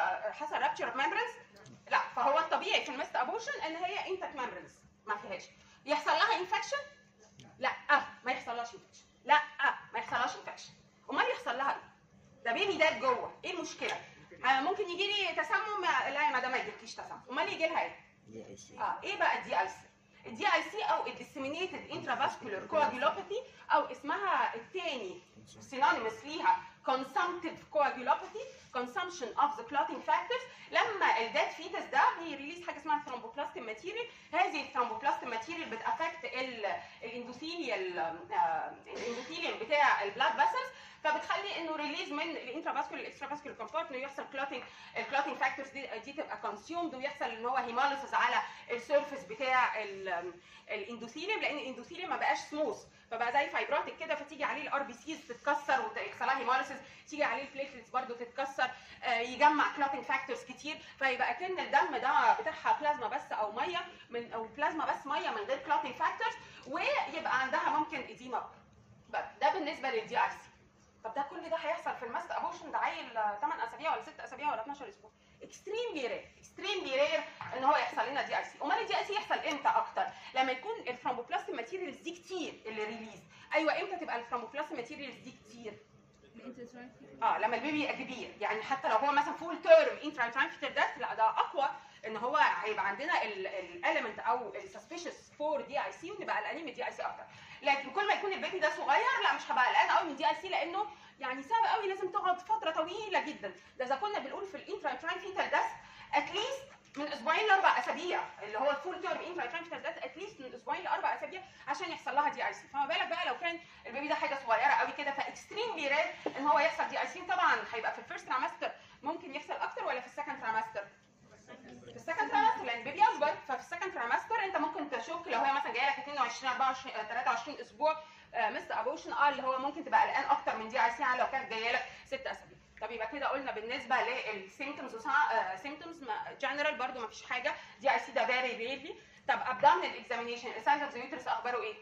حصل رابتشر اوف ميمبرنز لا فهو الطبيعي في المست ابورشن ان هي انتك ميمبرنز ما فيهاش يحصل لها انفكشن لا آه ما يحصلهاش انفكشن لا آه ما يحصلهاش انفكشن امال يحصل لها ايه ده بيبي ده جوه ايه المشكله آه ممكن يجي لي تسمم لا يا مدام ما يجيلكيش تسمم امال يجي لها ايه دي اي سي اه ايه بقى الدي اي سي الدي اي سي او الديسيمينيتد انترافاسكولار كواجولوباثي او اسمها الثاني سينونيمس ليها consumptive coagulopathy consumption of the clotting factors لما الديد فيتس ده بيريليز حاجه اسمها ثرومبوبلاستين ماتيريال هذه الثرومبوبلاستين ماتيريال بتافكت الاندوثيليال الاندوثيليوم بتاع البلاد فيسلز فبتخلي انه ريليز من الانترافاسكولار الاكسترافاسكولار كومبارت انه يحصل كلوتنج الكلوتنج فاكتورز دي, دي تبقى كونسيومد ويحصل ان هو هيموليسيس على السيرفيس بتاع الاندوثيليوم لان الاندوثيليوم ما بقاش سموث فبقى زي فايبراتيك كده فتيجي عليه الار بي سيز تتكسر ويحصل لها هيموليسيس تيجي عليه البليتلتس برضو تتكسر آه، يجمع كلوتنج فاكتورز كتير فيبقى كان الدم ده بتاعها بلازما بس او ميه من او بلازما بس ميه من غير كلوتنج فاكتورز ويبقى عندها ممكن اديما بقى. ده بالنسبه للدي اي سي طب ده كل ده هيحصل في الماست ابوشن ده عيل 8 اسابيع ولا 6 اسابيع ولا 12 اسبوع اكستريملي رير اكستريملي رير ان هو يحصل لنا دي اي سي امال الدي اي سي يحصل امتى اكتر لما يكون الثرومبوبلاست ماتيريالز دي كتير اللي ريليز ايوه امتى تبقى الثرومبوبلاست ماتيريالز دي كتير الانترتراين اه لما البيبي يبقى كبير يعني حتى لو هو مثلا فول تيرم انترا فيتر ديث لا ده اقوى ان هو هيبقى عندنا الاليمنت او السسبيشس فور دي اي سي ونبقى قلقانين من الدي اي سي اكتر لكن كل ما يكون البيبي ده صغير لا مش هبقى قلقان قوي من دي اي سي لانه يعني صعب قوي لازم تقعد فتره طويله جدا ده اذا كنا بنقول في الانترا فيتال ديث اتليست من اسبوعين لاربع اسابيع اللي هو الفول تيرم انترا فيتال ديث اتليست من اسبوعين لاربع اسابيع عشان يحصل لها دي اي سي فما بالك بقى لو كان البيبي ده حاجه صغيره قوي كده فاكستريملي رير ان هو يحصل دي اي سي طبعا هيبقى في الفيرست ترامستر ممكن يحصل اكتر ولا في السكند ترامستر في السكند ترامستر لان البيبي اكبر ففي السكند ترامستر انت ممكن تشك لو هي مثلا جايه لك 22 24 آه، 23 اسبوع مست ابوشن اه اللي هو ممكن تبقى قلقان اكتر من دي اي سي يعني لو كانت جايه لك 6 اسابيع طب يبقى كده قلنا بالنسبه للسيمتومز سيمتومز جنرال برضو ما فيش حاجه دي اي سي ده فيري ريرلي طب ابدومينال اكزامينيشن السايز اوف ذا يوترس اخباره ايه؟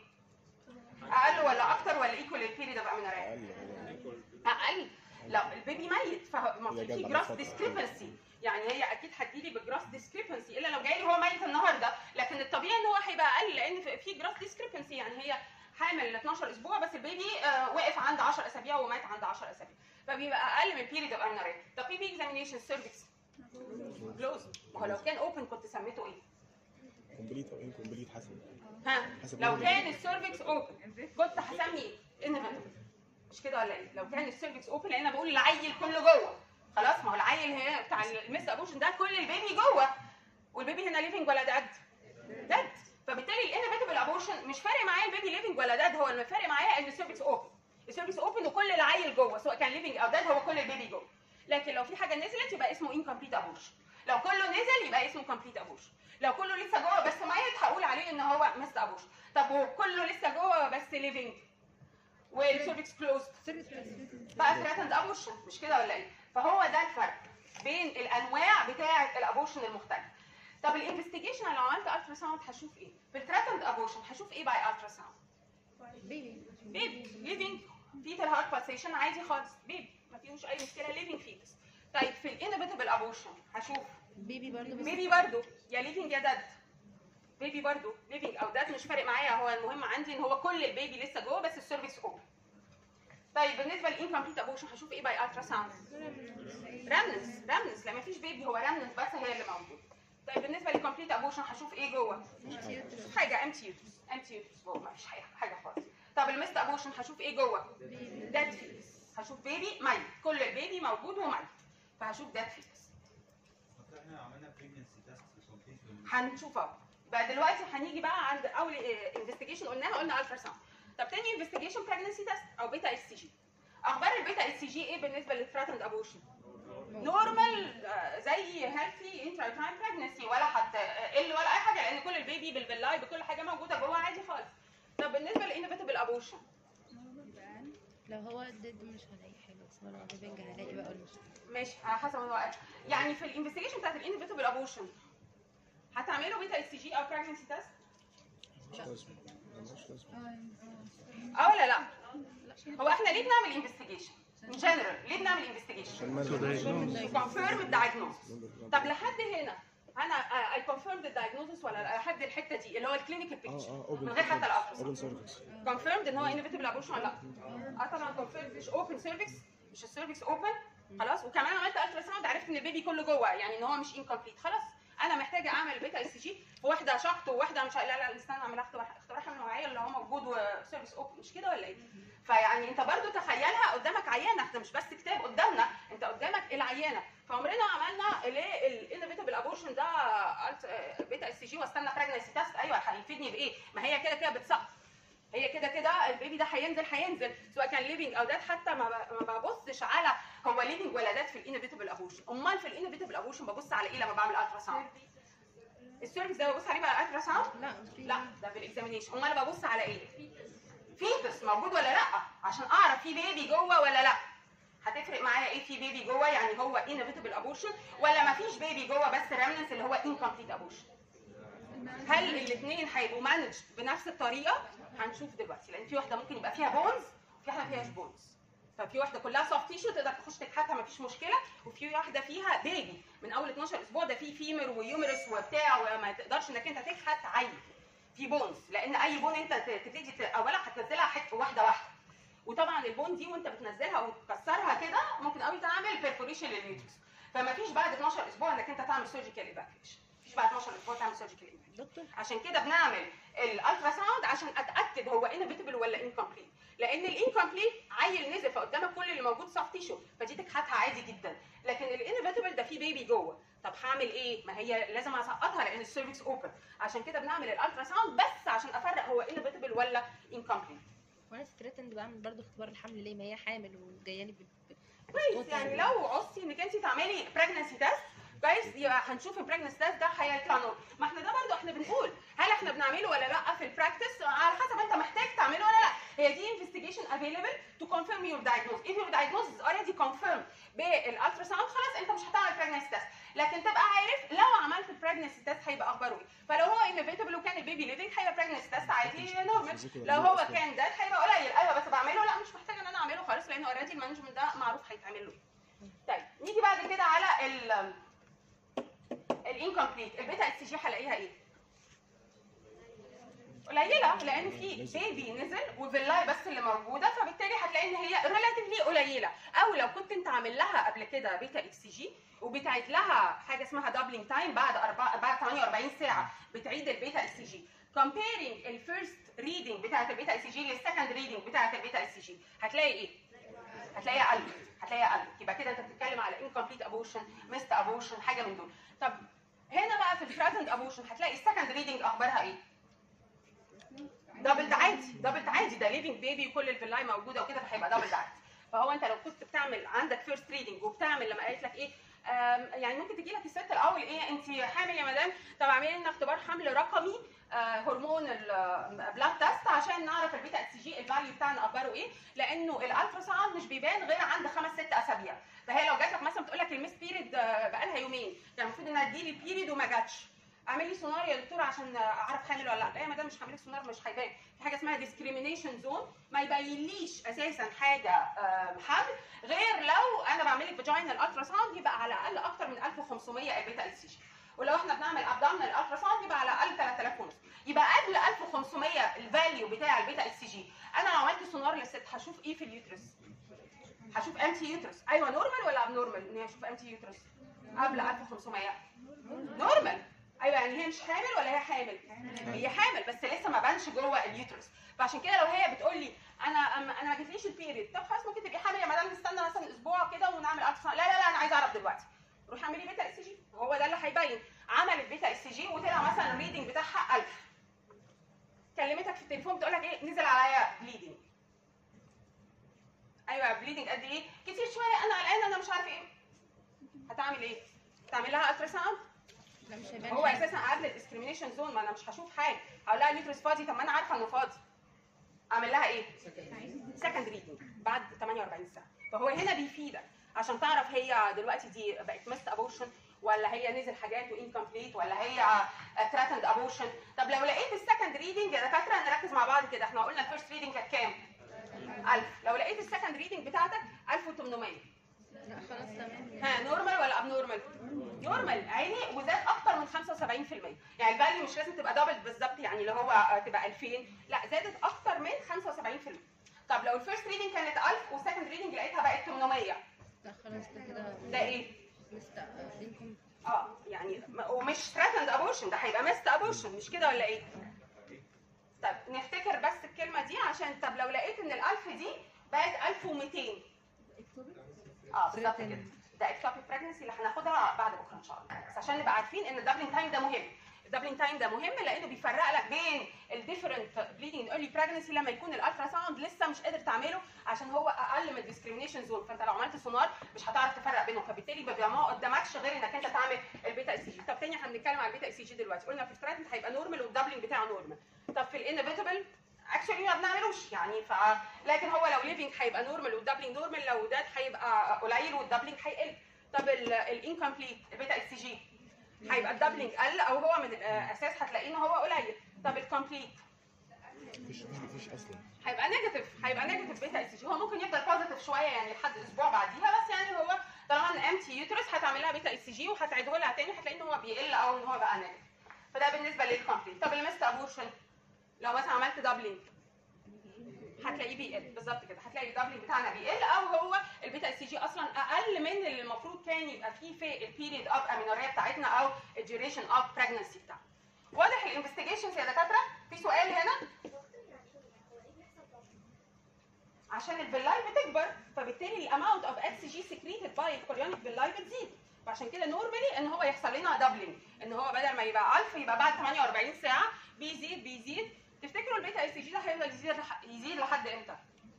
اقل ولا اكتر ولا ايكوال للبيريد اوف امينوريا؟ اقل اقل لو البيبي ميت فما هي في جت في بعد جراس فترة. ديسكريبنسي يعني هي اكيد هتجيلي بجراس ديسكريبنسي الا لو جاي لي هو ميت النهارده لكن الطبيعي ان هو هيبقى اقل لان في- في جراس ديسكريبنسي يعني هي حامل 12 اسبوع بس البيبي آه، واقف عند 10 اسابيع ومات عند 10 اسابيع فبيبقى اقل من بيريد اوف امينوريا طب في بي اكزامينيشن سيرفكس كلوز ما هو لو كان اوبن كنت سميته ايه؟ كومبليت او انكومبليت حسب ها حسب لو مين اللي كان السيرفكس اوبن كنت هسمي ايه؟ انفنتبل مش كده ولا ايه؟ لو كان السيرفكس اوبن لان انا بقول العيل كله جوه خلاص ما هو العيل هنا بتاع المس ابوشن ده كل البيبي جوه والبيبي هنا ليفنج ولا داد؟ داد فبالتالي الانفنتبل ابوشن مش فارق معايا البيبي ليفنج ولا داد هو اللي فارق معايا ان السيرفكس اوبن السيرفكس اوبن وكل العيل جوه سواء كان ليفنج او داد هو كل البيبي جوه لكن لو في حاجه نزلت يبقى اسمه انكمبليت ابوشن لو كله نزل يبقى اسمه كومبليت ابوشن لو كله لسه جوه بس ميت هقول عليه ان هو مس ابوشن طب وكله لسه جوه بس ليفنج والسيرفكس كلوزد بقى ثريتند ابوشن مش كده ولا ايه فهو ده الفرق بين الانواع بتاعه الابوشن المختلفه طب الانفستيجيشن لو عملت الترا ساوند هشوف ايه في الثريتند ابوشن هشوف ايه باي الترا ساوند بيبي بيبي ليفنج فيتال هارت بالسيشن عادي خالص بيبي ما فيهوش اي مشكله ليفنج فيتس طيب في الانبيتبل ابوشن هشوف بيبي برضه بس بيبي برضو يا ليفنج يا داد بيبي برضو ليفنج او داد مش فارق معايا هو المهم عندي ان هو كل البيبي لسه جوه بس السيرفكس اوبن طيب بالنسبه للانكمبليت ابوشن هشوف ايه باي الترا ساوند رامنس رامنس لا مفيش بيبي هو رامنس بس هي اللي موجود طيب بالنسبه للكمبليت ابوشن هشوف ايه جوه مفيش حاجه امتي يوترس امتي يوترس جوه مفيش حاجه حاجه خالص طب المست ابوشن هشوف ايه جوه داد فيتس هشوف بيبي ميت كل البيبي موجود وميت فهشوف داد فيتس احنا عملنا بريجنسي تيست كومبليت هنشوف اهو بقى دلوقتي هنيجي بقى عند اول انفستيجيشن قلناها قلنا الترا ساوند طب تاني انفستيجيشن بريجنسي تيست او بيتا اس سي جي اخبار البيتا اس سي جي ايه بالنسبه للثراتند ابوشن نورمال زي هيلثي انترا تايم بريجنسي ولا هتقل ولا اي حاجه لان كل البيبي بالبلاي بكل حاجه موجوده جوه عادي خالص طب بالنسبه للانفيتبل ابوشن لو هو ديد مش هلاقي حاجه بس هو لو ليفنج هلاقي بقى المشكله ماشي على حسب الوقت يعني في الانفستيجيشن بتاعت الانفيتبل ابوشن هتعملوا بيتا اس سي جي او بريجنسي تيست مش لازم ملهاش لازمة اه ولا لا هو احنا ليه بنعمل انفستيجيشن ان جنرال ليه بنعمل انفستيجيشن عشان مالها كونفيرم الدايجنوز طب لحد هنا انا اي كونفيرم الدايجنوزس ولا لحد الحته دي اللي هو الكلينيكال اه بيكتشر اه اوبن من غير حتى الالتراساوند اوبن سيرفيس كونفيرمد ان هو انفيتبل ابورشن ولا لا اه طبعا كونفيرمد مش اوبن سيرفكس مش السيرفكس اوبن خلاص وكمان عملت الترا ساوند عرفت ان البيبي كله جوه يعني ان هو مش انكمبليت خلاص انا محتاجه اعمل بيتا اس جي في واحده شخط وواحده مش لا لا استنى اعمل اختبار اختبار حمل نوعيه اللي هو موجود وسيرفيس اوبن مش كده ولا ايه؟ فيعني انت برضو تخيلها قدامك عيانه احنا مش بس كتاب قدامنا انت قدامك العيانه فعمرنا عملنا ليه الانفيتبل ابورشن ده بيتا اس جي واستنى براجنسي تيست ايوه هيفيدني بايه؟ ما هي كده كده بتسقط هي كده كده البيبي ده هينزل هينزل سواء كان ليفنج او دات حتى ما ب- ما ببصش على هو ليفنج ولا دات في الانفيتبل ابورشن امال في الانفيتبل ابورشن ببص على ايه لما بعمل الترا ساوند السيرفكس ده ببص عليه بقى الترا ساوند لا في لا ده في الاكزامينيشن امال ببص على ايه فيتس موجود ولا لا عشان اعرف في بيبي جوه ولا لا هتفرق معايا ايه في بيبي جوه يعني هو انفيتبل ابورشن ولا ما فيش بيبي جوه بس ريمننس اللي هو انكمبليت ابورشن هل الاثنين هيبقوا مانج بنفس الطريقه هنشوف دلوقتي لان في واحده ممكن يبقى فيها بونز وفي واحده ما فيهاش بونز ففي واحده كلها سوفت تيشو تقدر تخش تكحتها مفيش مشكله وفي واحده فيها بيبي من اول 12 اسبوع ده في فيمر ويومرس وبتاع وما تقدرش انك انت تكحت عيل في بونز لان اي بون انت ت- تبتدي ت- اولا هتنزلها حته واحده واحده وطبعا البون دي وانت بتنزلها وتكسرها كده ممكن قوي تعمل بيرفوريشن لليوترس فما فيش بعد 12 اسبوع انك انت تعمل سيرجيكال ايفاكيويشن مفيش بعد 12 اسبوع تعمل سيرجيكال ايفاكيويشن دكتور عشان كده بنعمل الالترا ساوند عشان اتاكد هو انفيتبل ولا انكمبليت لان الانكمبليت عيل نزل فقدامك كل اللي موجود سوفت تيشو فدي تكحتها عادي جدا لكن الانفيتبل ده فيه بيبي جوه طب هعمل ايه ما هي لازم اسقطها لان السيرفكس اوبن عشان كده بنعمل الالترا ساوند بس عشان افرق هو انفيتبل ولا انكمبليت وانا ستريتند بعمل برضه اختبار الحمل ليه ما هي حامل وجايه لي بال- بال- كويس بالصوت يعني لو عوزتي انك انت تعملي بريجنسي تيست كويس يبقى هنشوف البريجنسي تيست ده هيطلع نور ما احنا ده برضو احنا بنقول هل احنا بنعمله ولا لا في البراكتس على حسب انت محتاج تعمله ولا لا هي دي investigation available to confirm your diagnosis if your diagnosis is already confirmed بالالترا ساوند خلاص انت مش هتعمل pregnancy test لكن تبقى عارف لو عملت pregnancy test هيبقى اخباره ايه فلو هو inevitable وكان البيبي living هيبقى pregnancy test عادي نورمال لو هو كان ده هيبقى قليل ايوه بس بعمله لا مش محتاجه ان انا اعمله خالص لان اوريدي المانجمنت ده معروف هيتعمل له إيه. طيب نيجي بعد كده على ال الانكمبليت البيتا اس جي هلاقيها ايه؟ قليله لان في بيبي نزل وفيلاي بس اللي موجوده فبالتالي هتلاقي ان هي ريلاتيفلي قليله او لو كنت انت عامل لها قبل كده بيتا اكس جي وبتعيد لها حاجه اسمها دبلينج تايم بعد أربعة بعد 48 ساعه بتعيد البيتا اكس جي comparing الفيرست ريدنج بتاعت البيتا اكس جي للسكند ريدنج بتاعت البيتا اكس جي هتلاقي ايه؟ هتلاقيها قلت هتلاقيها قلت يبقى كده انت بتتكلم على incomplete abortion missed abortion حاجه من دول طب هنا بقى في الثreatened abortion هتلاقي السكند ريدنج اخبارها ايه؟ دبل عادي دبل عادي ده ليفنج بيبي وكل الفيلاي موجوده وكده فهيبقى دبل عادي فهو انت لو كنت بتعمل عندك فيرست ريدنج وبتعمل لما قالت لك ايه آم، يعني ممكن تجي لك الست الاول ايه انت حامل يا مدام طب اعملي لنا اختبار حمل رقمي آه، هرمون البلاد تيست عشان نعرف البيتا اس جي الفاليو بتاعنا اخباره ايه لانه الالترا ساوند مش بيبان غير عند خمس ست اسابيع فهي لو جات لك مثلا بتقول لك الميس بيريد بقى لها يومين يعني المفروض انها تجيلي بيريد وما جاتش اعمل لي سونار يا دكتور عشان اعرف حامل ولا لا لا يا مدام مش هعمل سونار مش هيبان في حاجه اسمها ديسكريميشن زون ما يبينليش اساسا حاجه آم، حمل غير لو انا بعمل لك فاجينال الترا ساوند يبقى على الاقل اكتر من 1500 البيتا اس جي ولو احنا بنعمل ابدومينال الترا ساوند يبقى على الاقل 3000 ونص يبقى قبل 1500 الفاليو بتاع البيتا اس جي انا لو عملت سونار للست هشوف ايه في اليوترس هشوف امتي يوترس ايوه نورمال ولا اب نورمال ان هي اشوف امتي يوترس قبل 1500 نورمال ايوه يعني هي مش حامل ولا هي حامل هي حامل بس لسه ما بانش جوه اليوترس فعشان كده لو هي بتقول لي انا أم- انا ما جاتليش البيريد طب خلاص ممكن تبقي حامل يا مدام نستنى مثلا اسبوع كده ونعمل الترا لا لا لا انا عايزه اعرف دلوقتي روح اعملي بيتا اس جي وهو ده اللي هيبين عملت بيتا اس جي وطلع مثلا الريدنج بتاعها 1000 كلمتك في التليفون بتقول لك ايه نزل عليا بليدنج ايوه بليدنج قد ايه كتير شويه انا قلقانه انا مش عارفه ايه هتعمل ايه تعمل لها الترا ساوند لا مش هيبان هو حاجة. اساسا قبل الديسكريميشن زون ما انا مش هشوف حاجه هقول لها اليوترس فاضي طب ما انا عارفه انه فاضي اعمل لها ايه سكند ريدنج بعد 48 ساعه فهو هنا بيفيدك عشان تعرف هي دلوقتي دي بقت مست ابورشن ولا هي نزل حاجات وانكمبليت ولا هي ثريتند ابورشن طب لو لقيت السكند ريدنج يا دكاتره نركز مع بعض كده احنا قلنا الفيرست ريدنج كانت كام 1000 لو لقيت السكند ريدنج بتاعتك 1800 لا خلاص تمام ها نورمال ولا اب نورمال؟ نورمال عيني وزاد اكتر من 75% يعني الفاليو مش لازم تبقى دبل بالظبط يعني اللي هو آه، تبقى 2000 لا زادت اكتر من 75% طب لو الفيرست ريدنج كانت 1000 والسكند ريدنج لقيتها بقت 800 لا خلاص ده كده ده ايه؟ مستقبلكم اه يعني م- ومش ثريتند ابورشن ده هيبقى مست ابورشن مش كده ولا ايه؟ طب نفتكر بس الكلمه دي عشان طب لو لقيت ان ال1000 دي بقت 1200 اه بالظبط كده ده اكتوبيك بريجنسي اللي هناخدها بعد بكره ان شاء الله بس عشان نبقى عارفين ان الدبلنج تايم ده مهم الدبلنج تايم ده مهم لانه بيفرق لك بين الديفرنت بليدنج ايرلي بريجنسي لما يكون الالترا ساوند لسه مش قادر تعمله عشان هو اقل من الديسكريميشن زون فانت لو عملت سونار مش هتعرف تفرق بينهم فبالتالي بيبقى ما قدامكش غير انك انت تعمل البيتا اي سي جي طب تاني احنا بنتكلم على البيتا اي سي جي دلوقتي قلنا في الثريتند هيبقى نورمال والدبلنج بتاعه نورمال طب في الانبيتابل اكشولي ما بنعملوش يعني ف لكن هو لو ليفنج هيبقى نورمال والدبلنج نورمال لو ده هيبقى قليل والدبلنج هيقل طب الانكمبليت البيتا اي سي جي هيبقى الدبلنج قل او هو من الاساس هتلاقيه ان هو قليل طب الكومبليت مفيش مفيش مفيش اصلا هيبقى نيجاتيف هيبقى نيجاتيف بيتا اس جي هو ممكن يفضل بوزيتيف شويه يعني لحد اسبوع بعديها بس يعني هو طالما ان امتي يوترس هتعمل لها بيتا اس جي وهتعيده لها تاني هتلاقي ان هو بيقل او ان هو بقى نيجاتيف فده بالنسبه للكومبليت طب المست ابورشن لو مثلا عملت دبلنج هتلاقيه بيقل بالظبط كده هتلاقي الدبلنج بتاعنا بيقل او هو البيتا اس جي اصلا اقل من اللي المفروض كان يبقى فيه في البيريد اوف امينوريا بتاعتنا او الديوريشن اوف بريجنسي بتاعنا واضح الانفستيجيشنز يا دكاتره في سؤال هنا عشان الفيلاي بتكبر فبالتالي الاماونت اوف اكس جي سكريتد باي الكوريونيك فيلاي بتزيد فعشان كده نورمالي ان هو يحصل لنا دبلنج ان هو بدل ما يبقى 1000 يبقى بعد 48 ساعه بيزيد بيزيد تفتكروا البيتا اي سي جي ده هيفضل يزيد لح- يزيد لحد امتى؟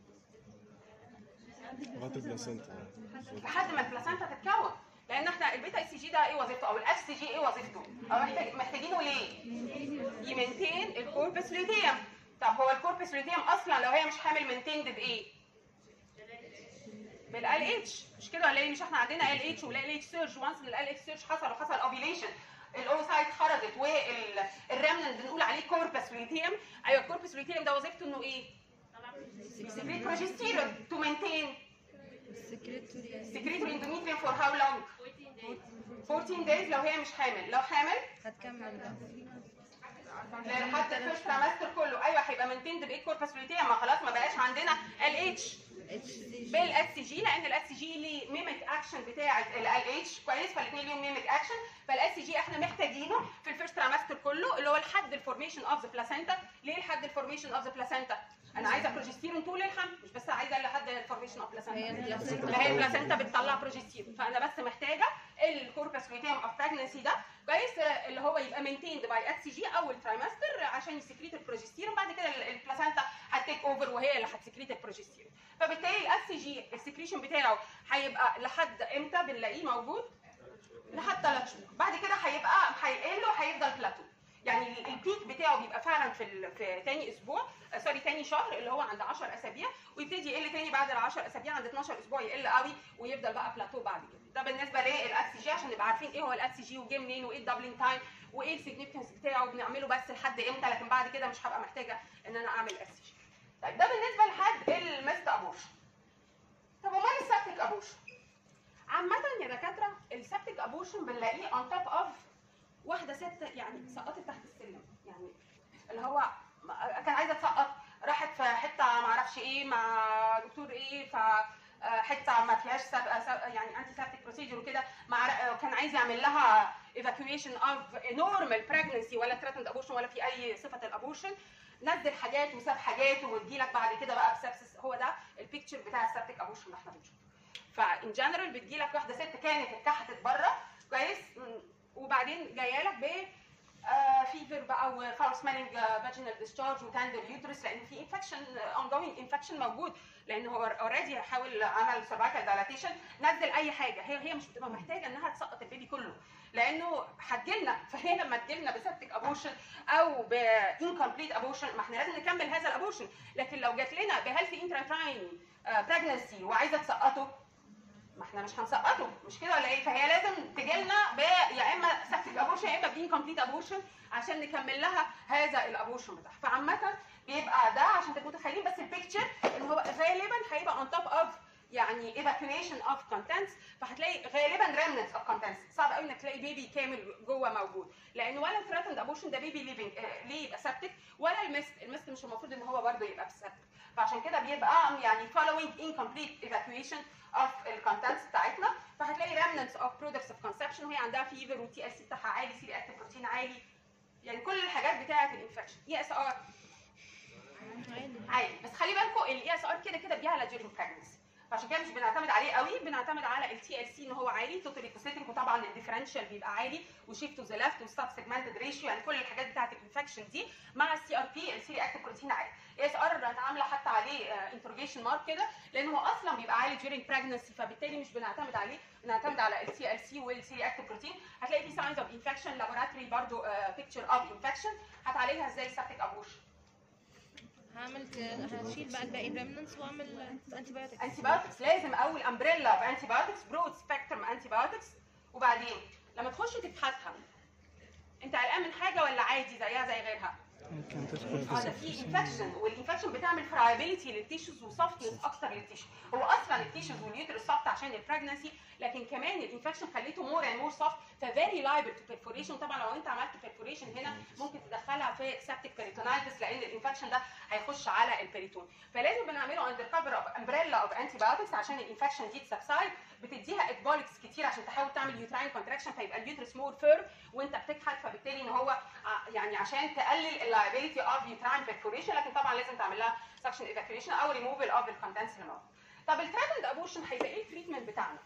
لغايه البلاسنتا لحد ما البلاسنتا تتكون لان احنا البيتا اي سي جي ده ايه وظيفته او الاف سي جي ايه وظيفته؟ او محتاج محتاجينه ليه؟ يمنتين الكوربس لوتيوم طب هو الكوربس لوتيوم اصلا لو هي مش حامل منتيند بايه؟ بالال اتش مش كده ولا ايه مش احنا عندنا ال اتش والال اتش سيرج وانس ان الال اتش سيرج حصل وحصل اوفيليشن الاوسايت خرجت والريمننت بنقول عليه كوربس لوتيوم ايوه الكوربس لوتيوم ده وظيفته انه ايه؟ سكريت بروجستيرون تو مينتين السكرتوري سكريتوري اندوميتريوم فور هاو لونج 14 days لو هي مش حامل لو حامل هتكمل بقى لحد الفيرست تريمستر كله ايوه هيبقى منتند بايه كوربس لوتيوم ما خلاص ما بقاش عندنا ال اتش اتش سي بالاس سي جي لان الاس سي جي ليه ميميك اكشن بتاعه ال اتش كويس فالاثنين ليهم ميميك اكشن فالاس سي جي احنا محتاجينه في الفيرست تريمستر كله اللي هو لحد الفورميشن اوف ذا بلاسينتا ليه لحد الفورميشن اوف ذا بلاسينتا انا عايزه بروجستيرون طول الحمل مش بس عايزه لحد الفورميشن اوف هي بلاسينتا البلاسينتا اللي هي البلاسينتا بتطلع بروجستيرون فانا بس محتاجه الكوربس لوتيوم اوف بريجنسي ده كويس آه، اللي هو يبقى مينتيند باي اس سي جي اول ترايمستر عشان يسكريت البروجستيرون بعد كده ال- البلاسينتا هتيك اوفر وهي اللي هتسكريت البروجستيرون فبالتالي الاس سي جي السكريشن بتاعه هيبقى لحد امتى بنلاقيه موجود لحد ثلاث شهور بعد كده هيبقى هيقل وهيفضل بلاتو يعني ال- البيك بتاعه بيبقى فعلا في ال... في تاني اسبوع آه، سوري تاني شهر اللي هو عند 10 اسابيع ويبتدي يقل تاني بعد ال 10 اسابيع عند 12 اسبوع يقل قوي ويفضل بقى بلاتو بعد كده ده بالنسبه للاف سي جي عشان نبقى عارفين ايه هو الاف سي جي وجه منين وايه الدبلنج تايم وايه السيجنفكنس بتاعه وبنعمله بس لحد امتى لكن بعد كده مش هبقى محتاجه ان انا اعمل اف سي جي طيب ده بالنسبه لحد المست ابورشن طب امال السبتك ابورشن عامة يا دكاترة السبتك ابورشن بنلاقيه on top of واحدة ست يعني سقطت تحت السلم يعني اللي هو كان عايزة تسقط راحت في حتة معرفش ايه مع دكتور ايه ف حته ما فيهاش سب... سب... يعني انتي سبتك بروسيجر وكده مع كان عايز يعمل لها evacuation of normal pregnancy ولا threatened abortion ولا في اي صفه الابورشن نزل حاجات وساب حاجات وتجيلك بعد كده بقى بسبسس هو ده البيكتشر بتاع السبتك ابورشن اللي احنا بنشوفه فان جنرال بتجيلك واحده ست كانت اتكحتت بره كويس م، وبعدين جايه لك ب فيفر بقى وفاول سميلنج فاجينال ديسشارج وتاندر يوترس لان في انفكشن اون جوينج انفكشن موجود لان هو اوريدي حاول عمل سيرفايكال دايلاتيشن نزل اي حاجه هي هي مش بتبقى محتاجه انها تسقط البيبي كله لانه هتجيلنا فهي لما تجيلنا بسبتك ابورشن او بانكمبليت ابورشن ما احنا لازم نكمل هذا الابورشن لكن لو جات لنا بهيلثي انتراتراين بريجنسي وعايزه تسقطه ما احنا مش هنسقطه مش كده ولا ايه فهي لازم تجي لنا ب يا اما سبتك ابورشن يا اما بانكمبليت ابورشن عشان نكمل لها هذا الابورشن بتاعها فعامه بيبقى ده عشان تبقوا متخيلين بس البيكتشر ان هو غالبا هيبقى اون توب اوف يعني evacuation of contents فهتلاقي غالبا remnants of contents صعب قوي انك تلاقي بيبي كامل جوه موجود لان ولا threatened abortion ده بيبي ليفنج ليه يبقى سبتك ولا المست المست مش المفروض ان هو برضه يبقى سبتك فعشان كده بيبقى يعني following incomplete evacuation of الكونتنتس بتاعتنا فهتلاقي remnants of products of conception وهي عندها فيفر والتي اس سي بتاعها عالي سي اكتيف بروتين عالي يعني كل الحاجات بتاعه الانفكشن اي اس ار عادي عادي بس خلي بالكم الاي اس ار كده كده بيعلى during pregnancy فعشان كده مش بنعتمد عليه قوي بنعتمد على التي ال سي ان هو عالي توتال ايكوسيتنج وطبعا الديفرنشال بيبقى عالي وشيفت تو ذا ليفت وستاب سيجمنتد ريشيو يعني كل الحاجات بتاعت الانفكشن دي مع السي ار بي السي اكتيف بروتين عالي اي اس ار عامله حتى عليه انتروجيشن مارك كده لان هو اصلا بيبقى عالي during pregnancy فبالتالي مش بنعتمد عليه بنعتمد على السي ال سي والسي اكتيف بروتين هتلاقي في ساينز اوف انفكشن لابوراتوري برضو بيكتشر اوف انفكشن هتعالجها ازاي سابتك ابورشن هعمل ك- هشيل بقى الباقي الريمننتس واعمل انتي بايوتكس انتي بايوتكس لازم اول امبريلا اوف انتي بايوتكس برود سبيكترم انتي بايوتكس وبعدين لما تخش تبحثها انت قلقان من حاجه ولا عادي زيها زي غيرها؟ ممكن تدخل اه ده في انفكشن والانفكشن بتعمل فرايبيليتي للتيشوز وسوفتنس اكتر للتيشو هو اصلا التيشوز واليوترس سوفت عشان البريجنسي لكن كمان الانفكشن خليته مور اند مور سوفت ففيري لايبل تو بيرفوريشن طبعا لو انت عملت بيرفوريشن هنا ممكن تدخلها في سبتك بيريتونايتس لان الانفكشن ده هيخش على البريتون فلازم بنعمله اندر كفر اوف امبريلا اوف انتي بايوتكس عشان الانفكشن دي تسبسايد بتديها اتبولكس كتير عشان تحاول تعمل يوتراين كونتراكشن فيبقى اليوترس مور فير وانت بتكحت فبالتالي ان هو ع- يعني عشان تقلل اللايبيليتي اوف يوتراين بيرفوريشن لكن طبعا لازم تعمل لها سكشن ايفاكيويشن او ريموفال اوف الكونتنتس اللي موجود طب الثريتند ابورشن هيبقى ايه التريتمنت بتاعنا؟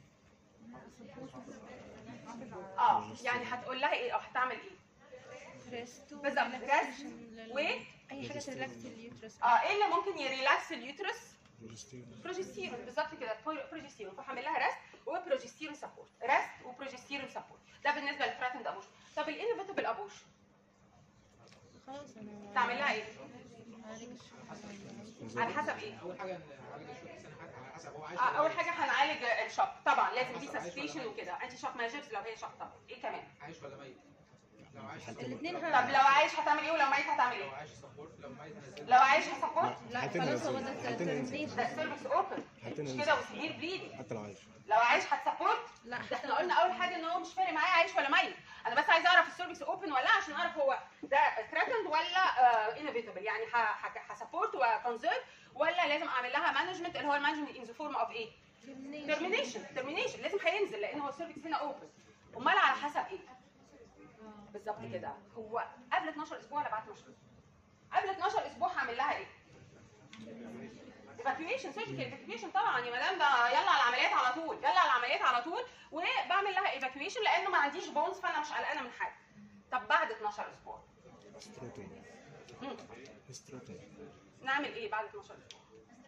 اه يعني هتقول لها ايه او هتعمل ايه؟ ريست بالظبط، rest و- اي حاجه تريلاكس اليوترس اه ايه اللي ممكن يريلاكس اليوترس؟ بروجستيرون بروجستيرون بالظبط كده بروجستيرون فهعمل لها ريست وبروجستيرون سبورت ريست وبروجستيرون سبورت ده بالنسبه للثريتند ابورشن طب الانيفيتابل ابورشن خلاص انا تعمل لها ايه؟ معالجش على حسب ايه؟ اول حاجه نعالج الشوك السنه على حسب هو عايش آه، ولا اول ميت. حاجه هنعالج الشوك طبعا لازم دي عايش ولا سسبيشن ميت؟ وكده انتي شوك ميجرز لو هي شوك طبعا ايه كمان؟ عايش ولا ميت لو عايش الاتنين لو- طب لو عايش هتعمل ايه ولو ميت هتعمل لو ايه؟ عايش سبورت لو ميت هنزل لو عايش هسبورت لا حالتين خلاص هو نزل. ده حالتين نزل. ده termination. السيرفكس اوبن حالتين مش نزل. كده وسيفير بليدنج حتى لو عايش لو عايش هتسبورت لا ده احنا قلنا اول حاجه ان هو مش فارق معايا عايش ولا ميت انا بس عايزه اعرف السيرفكس اوبن ولا لا عشان اعرف هو ده ثريتند ولا انوفيتابل يعني هسبورت وكونزيرف ولا لازم اعمل لها مانجمنت اللي هو المانجمنت ان ذا فورم اوف ايه؟ termination. ترمينيشن ترمينيشن لازم هينزل لان هو السيرفكس هنا اوبن امال على حسب ايه؟ آه. بالظبط كده هو قبل 12 اسبوع ولا بعد 12 اسبوع؟ قبل 12 اسبوع هعمل لها ايه؟ ايفاكيويشن سيرجيكال ايفاكيويشن طبعا يا مدام ده يلا على العمليات على طول يلا على العمليات على طول وبعمل لها ايفاكيويشن لانه ما عنديش بونز فانا مش قلقانه من حاجه طب بعد 12 اسبوع هيستروتومي مم. هيستروتومي نعمل ايه بعد 12 اسبوع؟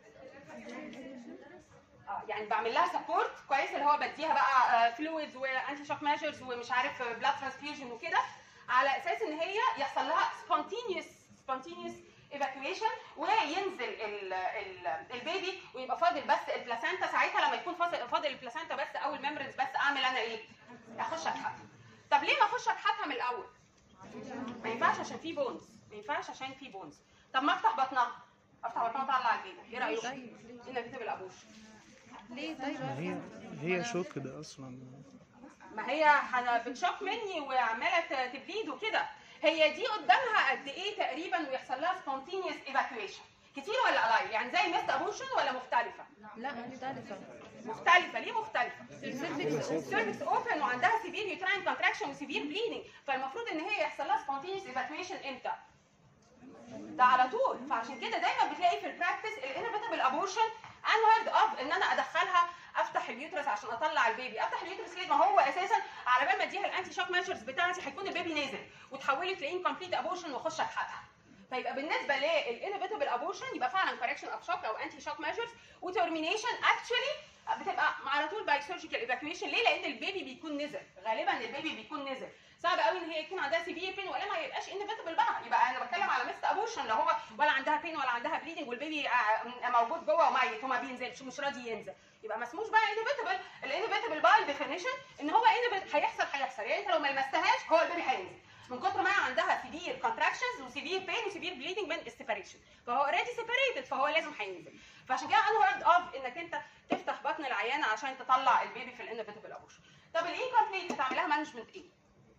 اه يعني بعمل لها سبورت كويس اللي هو بديها بقى فلويدز وانتي شوك ميجرز ومش عارف بلاد ترانسفيوجن وكده على اساس ان هي يحصل لها سبونتينيوس سبونتينيوس ايفاكويشن وينزل ال ال البيبي ويبقى فاضل بس البلاسينتا ساعتها لما يكون فاضل فاضل البلاسينتا بس او الممبرنز بس اعمل انا ايه؟ اخش اكحتها. طب ليه ما اخش اكحتها من الاول؟ ما ينفعش عشان في بونز ما ينفعش عشان في بونز طب ما افتح بطنها افتح بطنها اطلع البيبي ايه رايكم؟ طيب ليه؟ هنا كتاب الابوش ليه طيب هي هي شوك ده اصلا ما هي ح- بتشوك مني وعماله ت- تبليد وكده هي دي قدامها قد ايه تقريبا ويحصل لها سبونتينيوس ايفاكويشن كتير ولا قليل يعني زي ميست ابوشن ولا مختلفه لا مختلفة مختلفه ليه مختلفه السيرفكس السيرفكس اوبن وعندها سيفير يوتراين كونتراكشن وسيفير بليدنج فالمفروض ان هي يحصل لها سبونتينيوس ايفاكويشن امتى ده على طول فعشان كده دايما بتلاقي في البراكتس الانفيتابل ابورشن انورد اوف ان انا ادخلها افتح اليوترس عشان اطلع البيبي افتح اليوترس ليه ما هو اساسا على بال ما اديها الانتي شوك ميجرز بتاعتي هيكون البيبي نازل وتحولت لانكمبليت ابورشن واخش اكحتها فيبقى بالنسبه للانفيتابل ابورشن يبقى فعلا كوركشن اوف شوك او انتي شوك ميجرز وترمينيشن اكشولي بتبقى على طول باي سيرجيكال ايفاكويشن ليه؟ لان البيبي بيكون نزل غالبا البيبي بيكون نزل صعب قوي ان هي يكون عندها سيفير بين ولا ما يبقاش انفيتابل بقى يبقى انا بتكلم على مست ابورشن لو هو ولا عندها بين ولا عندها بليدنج والبيبي آه، موجود جوه وميت وما بينزلش مش راضي ينزل يبقى ما اسموش بقى انهبيتبل الانهبيتبل باي ديفينيشن ان هو انهبيت هيحصل هيحصل يعني انت لو ما لمستهاش هو البيبي هينزل من كتر ما هي عندها سيفير كونتراكشنز وسيفير بين وسيفير بليدنج من السيبريشن فهو اوريدي سيبريتد فهو لازم هينزل فعشان كده انا هورد اوف انك انت تفتح بطن العيانه عشان تطلع البيبي في الانهبيتبل ابوشن طب الانكمبليت هتعملها مانجمنت ايه؟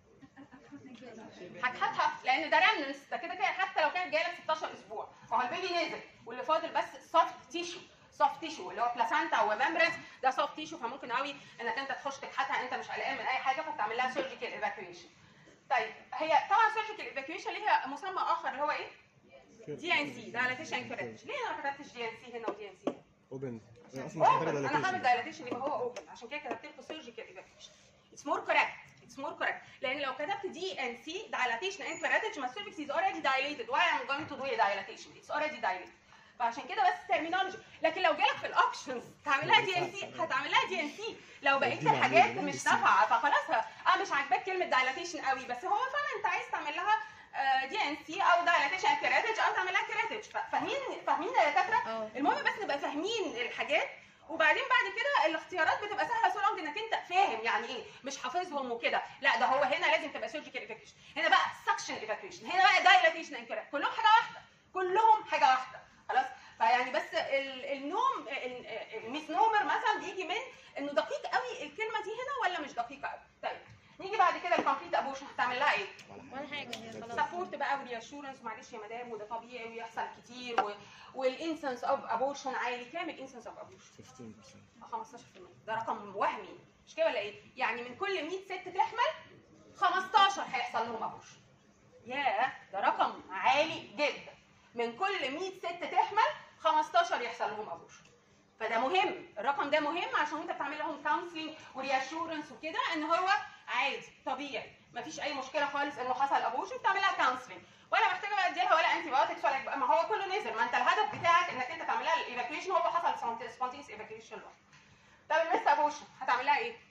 هتحطها لان ده ريمننس ده كده كده حتى لو كانت جايه لك 16 اسبوع فهو البيبي نزل واللي فاضل بس سوفت تيشو سوفت تيشو اللي هو بلاسانتا وممبرنز ده سوفت تيشو فممكن قوي انك انت تخش تكحتها انت مش قلقان من اي حاجه فتعمل لها سيرجيكال ايفاكيويشن طيب هي طبعا سيرجيكال ايفاكيويشن ليها مسمى اخر اللي هو ايه؟ دي ان سي دايلاتيشن كوريكت ليه انا ما كتبتش دي ان سي هنا ودي ان سي هنا؟ اوبن اصلا مش محتاجه اوبن انا هعمل دايلاتيشن دايلاتيشن يبقى هو اوبن عشان كده كتبت لكم سيرجيكال ايفاكيويشن اتس مور كوريكت اتس مور كوريكت لان لو كتبت دي ان سي دايلاتيشن اند كوريكت ما السيرفكس از اوريدي dilated why I'm going to do a dilatation it's already dilated فعشان كده بس terminology لكن لو جالك في الاوبشنز تعملها دي ان سي هتعملها دي ان سي لو بقيت دي معلومة، الحاجات دي مش DNC. نافعه فخلاص اه مش عاجباك كلمه دايلاتيشن قوي بس هو فعلا انت عايز تعمل لها دي ان سي او دايلاتيشن كريتج او تعمل لها كريتج فاهمين فاهمين يا دكاتره اه المهم بس نبقى فاهمين الحاجات وبعدين بعد كده الاختيارات بتبقى سهله سو لونج انك انت فاهم يعني ايه مش حافظهم وكده لا ده هو هنا لازم تبقى سيرجيكال ايفاكيويشن هنا بقى سكشن ايفاكيويشن هنا بقى دايلاتيشن انكرات كلهم حاجه واحده كلهم حاجه واحده خلاص فيعني بس ال- النوم ال- الميسنومر مثلا بيجي من انه دقيق قوي الكلمه دي هنا ولا مش دقيقه قوي طيب نيجي بعد كده الكومبليت ابوشن هتعمل لها ايه؟ ولا حاجه هي خلاص سبورت بقى ورياشورنس معلش يا مدام وده طبيعي ويحصل كتير و... والانسنس اوف ابورشن عالي كام الانسنس اوف ابورشن 15% 15% ده رقم وهمي مش كده ولا ايه يعني من كل 100 ست تحمل 15 هيحصل لهم ابورشن ياه ده رقم عالي جدا من كل 100 ست تحمل 15 يحصل لهم ابورشن فده مهم الرقم ده مهم عشان انت بتعمل لهم كونسلنج ورياشورنس وكده ان هو عادي طبيعي مفيش اي مشكله خالص انه حصل ابوشن بتعمل لها كونسلنج ولا محتاجه بقى اديلها ولا انتي بايوتكس ولا يبقى- ما هو كله نزل ما انت الهدف بتاعك انك انت تعمل لها الايفاكيويشن هو حصل سبونتينيس ايفاكيويشن لوحده طب المس ابوشن هتعمل لها ايه؟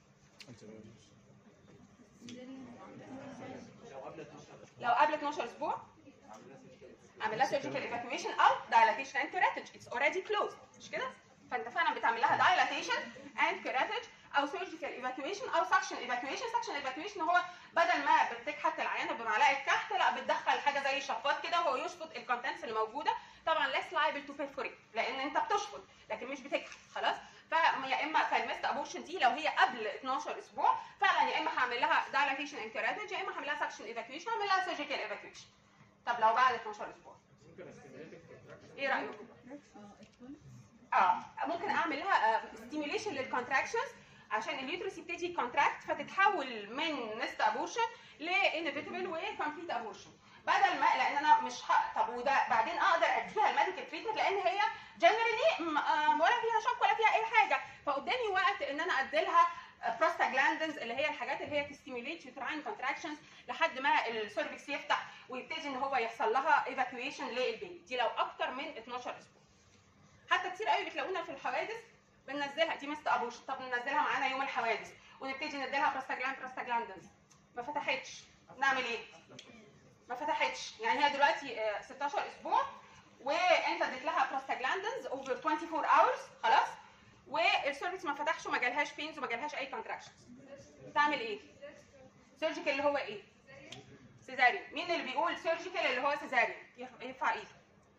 لو قبل 12 اسبوع اعمل لها سيرجيكال ايفاكيويشن او دايلاتيشن اند كيراتج اتس اوريدي كلوزد مش كده؟ فانت فعلا بتعمل لها دايلاتيشن اند كيراتج او سيرجيكال ايفاكيويشن او سكشن ايفاكيويشن سكشن ايفاكيويشن هو بدل ما بتكحت العيانه بمعلقه كحت لا بتدخل حاجه زي شفاط كده وهو يشفط الكونتنتس اللي موجوده طبعا less liable to perforate لان انت بتشفط لكن مش بتكحت خلاص فيا اما فالمست ابورشن دي لو هي قبل 12 اسبوع فعلا يا اما هعمل لها دايلاتيشن اند كيراتج يا اما هعمل لها سكشن ايفاكيويشن هعمل لها سيرجيكال ايفاكيويشن طب لو بعد 12 اسبوع ايه رايكم؟ اه ممكن اعمل لها ستيميوليشن للكونتراكشنز عشان اليوترس يبتدي كونتراكت فتتحول من نست ابورشن لانفيتبل وكومبليت ابورشن بدل ما لان انا مش ح... طب وده بعدين اقدر اديها الميديكال تريتمنت لان هي جنرالي ولا فيها شك ولا فيها اي حاجه فقدامي وقت ان انا ادي لها بروستاجلاندنز اللي هي الحاجات اللي هي تستيميوليت يوتراين كونتراكشنز لحد ما السيرفكس يفتح ويبتدي ان هو يحصل لها ايفاكويشن للبيبي دي لو اكتر من 12 اسبوع حتى كتير قوي بتلاقونا في الحوادث بننزلها دي مست ابوشن طب ننزلها معانا يوم الحوادث ونبتدي نديلها بروستاجلاند بروستاجلاندنز ما فتحتش نعمل ايه؟ ما فتحتش يعني هي دلوقتي آه، 16 اسبوع وانت اديت لها بروستاجلاندنز اوفر 24 اورز خلاص والسيرفكس ما فتحش وما جالهاش بينز وما جالهاش اي كونتراكشنز تعمل ايه؟ سيرجيكال اللي هو ايه؟ سيزاريان مين اللي بيقول سيرجيكال اللي هو سيزاريان ينفع ايه؟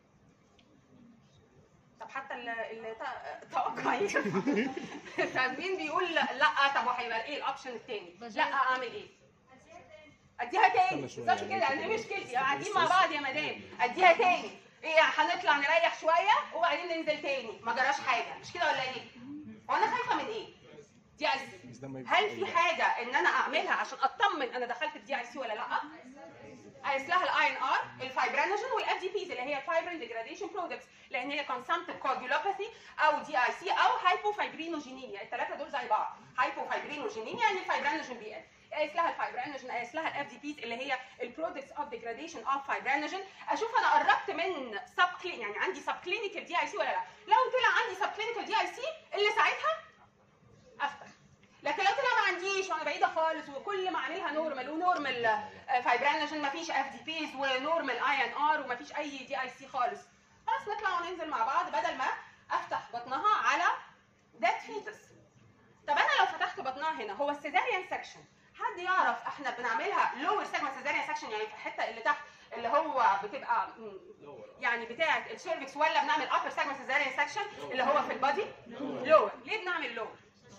طب حتى اللي اللي توقع ينفع طب مين بيقول لا لا، طب وهيبقى ايه الاوبشن التاني؟ لا اعمل ايه؟ اديها تاني استنى شوية بالظبط يعني كده يعني كده. دي مشكلتي قاعدين مع بعض يا مدام اديها تاني ايه هنطلع نريح شويه وبعدين ننزل تاني ما جراش حاجه مش كده ولا ايه؟ وانا خايفه من ايه؟ دي اي سي بس ده ما يبقى هل في حاجه ان انا اعملها عشان اطمن انا دخلت في دي اي سي ولا لا؟ قايس لها الاي ان ار الفايبرينوجين والاف دي بيز اللي هي الفايبرين ديجراديشن برودكتس لان هي كونسامتيف كواجولوباثي او دي اي سي او هايبوفايبرينوجينيميا الثلاثه دول زي بعض هايبوفايبرينوجينيميا يعني الفايبرينوجين بيقل قايس لها الفايبرينوجين قايس لها الاف دي بيز اللي هي البرودكتس اوف ديجراديشن اوف فايبرينوجين اشوف انا قربت من سب كلين يعني عندي سب كلينيكال دي اي سي ولا لا لو طلع عندي سب كلينيكال دي اي سي اللي ساعتها افتح لكن لو طلع ما عنديش وانا بعيده خالص وكل ما اعملها نورمال ونورمال فايبرينوجين ما فيش اف دي بيز ونورمال اي ان ار وما فيش اي دي اي سي خالص خلاص نطلع وننزل مع بعض بدل ما افتح بطنها على دات فيتس طب انا لو فتحت بطنها هنا هو السيزاريان سكشن حد يعرف احنا بنعملها لور سيجمنت سيزاريان سكشن يعني في الحته اللي تحت اللي هو بتبقى م، يعني بتاعه السيرفكس ولا بنعمل ابر سيجمنت سيزاريان سكشن اللي هو في البادي لور ليه بنعمل لور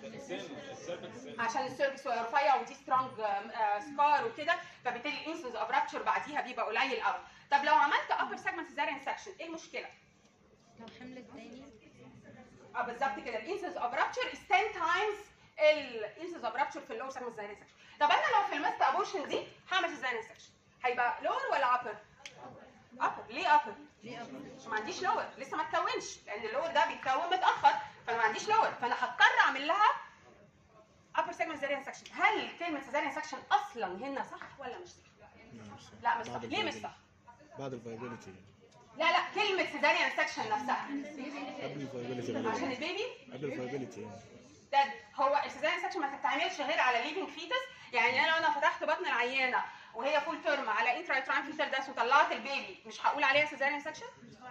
عشان السيرفكس رفيع ودي سترونج سكار وكده فبالتالي الانسنس اوف رابتشر بعديها بيبقى قليل قوي طب لو عملت ابر سيجمنت سيزاريان سكشن ايه المشكله لو حمل تاني اه بالظبط كده الانسنس اوف رابتشر is 10 تايمز الانسنس اوف رابتشر في اللور سيجمنت سيزاريان سكشن طب انا لو في المست ابوشن دي هعمل سيزاريان سكشن هيبقى لور ولا ابر ابر ليه ابر ليه أبر؟ عشان ما عنديش لور لسه ما اتكونش لان اللور ده بيتكون متاخر فانا ما عنديش لور فانا هضطر اعمل لها upper segment cesarean section هل كلمه cesarean section اصلا هنا صح ولا مش صح؟ لا مش صح بعد ليه مش الفايبيليتي. صح؟ بعد الفايبيليتي لا لا كلمه cesarean section نفسها قبل الفايبيليتي عشان غالبا البيبي قبل الفايبيليتي ده هو السيزاريان سكشن ما تتعملش غير على ليفنج فيتس يعني انا لو انا فتحت بطن العيانه وهي فول تيرم على انترا ترانفيتر داس وطلعت البيبي مش هقول عليها سيزاريان سكشن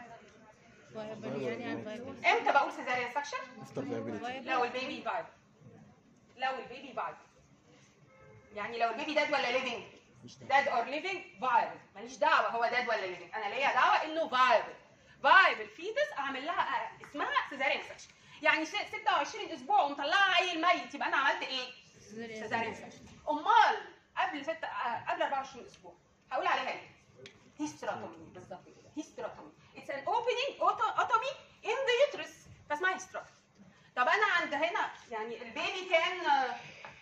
فايبل يعني عن فايبل امتى بقول سيزاريان سكشن افتر فايبيليتي لو البيبي فايب لو البيبي فايب يعني لو البيبي داد ولا ليفنج مش ده. داد اور ليفنج فايبل ماليش دعوه هو داد ولا ليفنج انا ليا دعوه انه فايبل فايبل فيتس اعمل لها آه، اسمها سيزاريان سكشن يعني س- 26 اسبوع ومطلعه عيل ميت يبقى انا عملت ايه؟ سيزاريان سكشن امال قبل ست آه، قبل 24 اسبوع هقول عليها ايه؟ هيستراتومي بالظبط كده هيستراتومي اتس ان اوبننج اوتومي ان ذا يوترس فاسمها هيستراتومي طب انا عند هنا يعني البيبي كان آه،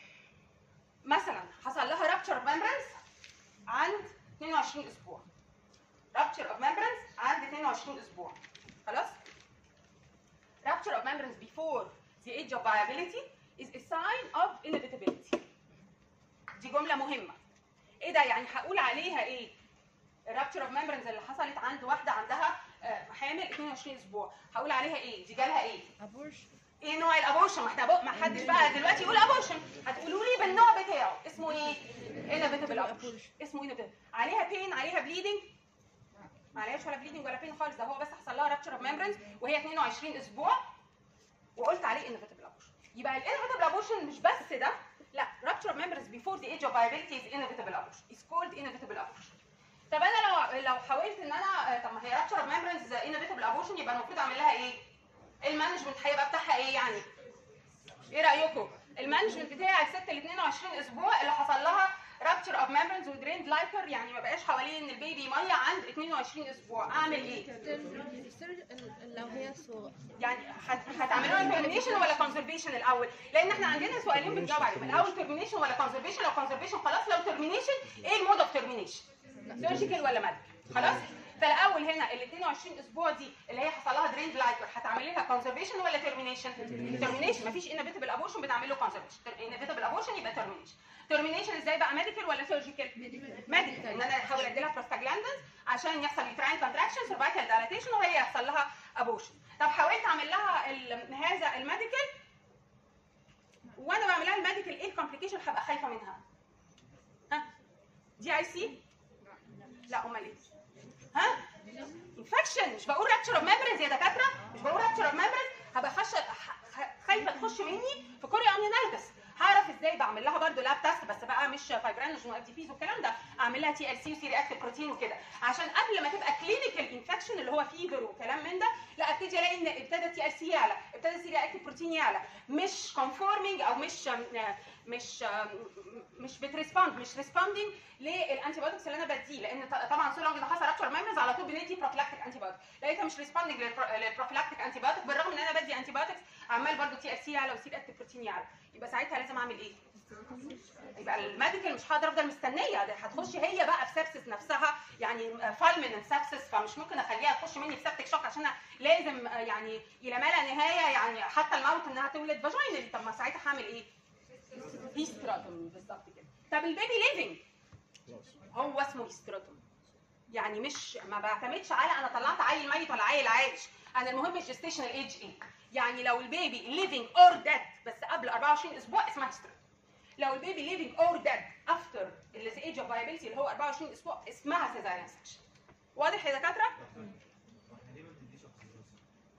مثلا حصل لها رابتشر اوف ميمبرنز عند 22 اسبوع رابتشر اوف ميمبرنز عند 22 اسبوع خلاص rupture of membranes before the age of viability is a sign of inevitability دي جملة مهمة ايه ده يعني هقول عليها ايه الرابتشر اوف ميمبرنز اللي حصلت عند واحدة عندها آه، حامل 22 اسبوع هقول عليها ايه دي جالها ايه ابورش ايه نوع الابورشن ما احنا بق- ما حدش بقى دلوقتي يقول ابورشن هتقولوا لي بالنوع بتاعه اسمه ايه انابيتابل ابورشن اسمه انابيتابل عليها بين عليها بليدنج ما عليهاش ولا بليدنج ولا بين خالص ده هو بس حصل لها رابتشر اوف ميمبرنز وهي 22 اسبوع وقلت عليه انابيتابل ابورشن يبقى الانابيتابل ابورشن مش بس ده لا rupture of membranes before the age of viability is inevitable abortion is called inevitable abortion طب انا لو لو حاولت ان انا آه، طب ما هي rupture of membranes inevitable abortion يبقى المفروض اعمل لها ايه المانجمنت هيبقى بتاعها ايه يعني ايه رايكم المانجمنت بتاع الست ال 22 اسبوع اللي حصل لها rupture of membranes ودريند لايكر يعني ما بقاش حوالين البيبي ميه عند 22 اسبوع اعمل ايه لو هي صغيرة يعني هت- هتعملوا لها ترمينيشن ولا كونسرفيشن الاول لان احنا عندنا سؤالين بنجاوب عليهم الاول ترمينيشن ولا كونسرفيشن لو كونسرفيشن خلاص لو ترمينيشن ايه المود اوف ترمينيشن سيرجيكال ولا ميديكال خلاص فالاول هنا ال 22 اسبوع دي اللي هي حصل لها دريند لايكر هتعمل لها كونسرفيشن ولا ترمينيشن ترمينيشن مفيش انابيتابل ابورشن بتعمل له كونسرفيشن انابيتابل ابورشن يبقى ترمينيشن ترمينيشن ازاي بقى ميديكال ولا سيرجيكال ميديكال ان انا احاول ادي لها بروستاجلاندنز عشان يحصل يوتراين كونتراكشن سيرفايكال دايلاتيشن وهي يحصل لها ابورشن طب حاولت اعمل لها ال- هذا الميديكال وانا بعمل لها الميديكال ايه الكومبليكيشن هبقى خايفه منها ها دي اي سي لا امال ايه ها انفكشن مش بقول رابتشر اوف ميمبرز يا دكاتره مش بقول رابتشر اوف ميمبرز هبقى خش ح- خايفه تخش مني في كوريا امنينايتس هعرف ازاي بعمل لها برضو لاب تيست بس بقى مش فايبرينوجين واف دي بيز والكلام ده اعمل لها تي ال سي وسي رياكتيف بروتين وكده عشان قبل ما تبقى كلينيكال انفكشن اللي هو فيفر وكلام من ده لا ابتدي الاقي ان ابتدى تي ال سي يعلى ابتدى سي رياكتيف بروتين يعلى مش كونفورمينج او مش مش مش بتريسبوند مش ريسبوندينج للانتي بايوتكس اللي انا بديه لان ط- طبعا سو لونج حصل رابتشر ميمبرز على طول بندي بروفلاكتيك انتي بايوتك لقيتها مش ريسبوندينج للبروفلاكتيك انتي بايوتك بالرغم ان انا بدي انتي بايوتكس عمال برضو تي ال سي يعلى وسي رياكتيف بروتين يعلى يبقى ساعتها لازم اعمل ايه؟ يبقى الميديكال مش هقدر افضل مستنيه ده هتخش هي بقى في سبسس نفسها يعني فالمنت سبسس فمش ممكن اخليها تخش مني في سبتك شوك عشان أنا لازم آه، يعني الى ما لا نهايه يعني حتى الموت انها تولد فاجينالي طب ما ساعتها هعمل ايه؟ هيستراتومي بالظبط كده طب البيبي ليفنج خلاص هو اسمه هيستراتومي يعني مش ما بعتمدش على انا طلعت عيل ميت ولا عيل عايش انا المهم الجستيشنال ايج ايه يعني لو البيبي ليفنج اور ديد بس قبل 24 اسبوع اسمها هيستراتومي لو البيبي ليفنج اور ديد افتر اللي ايج اوف فايبيلتي اللي هو 24 اسبوع اسمها سيزاريان سكشن واضح يا دكاتره احنا ليه ما بنديش اوكسيتوسين؟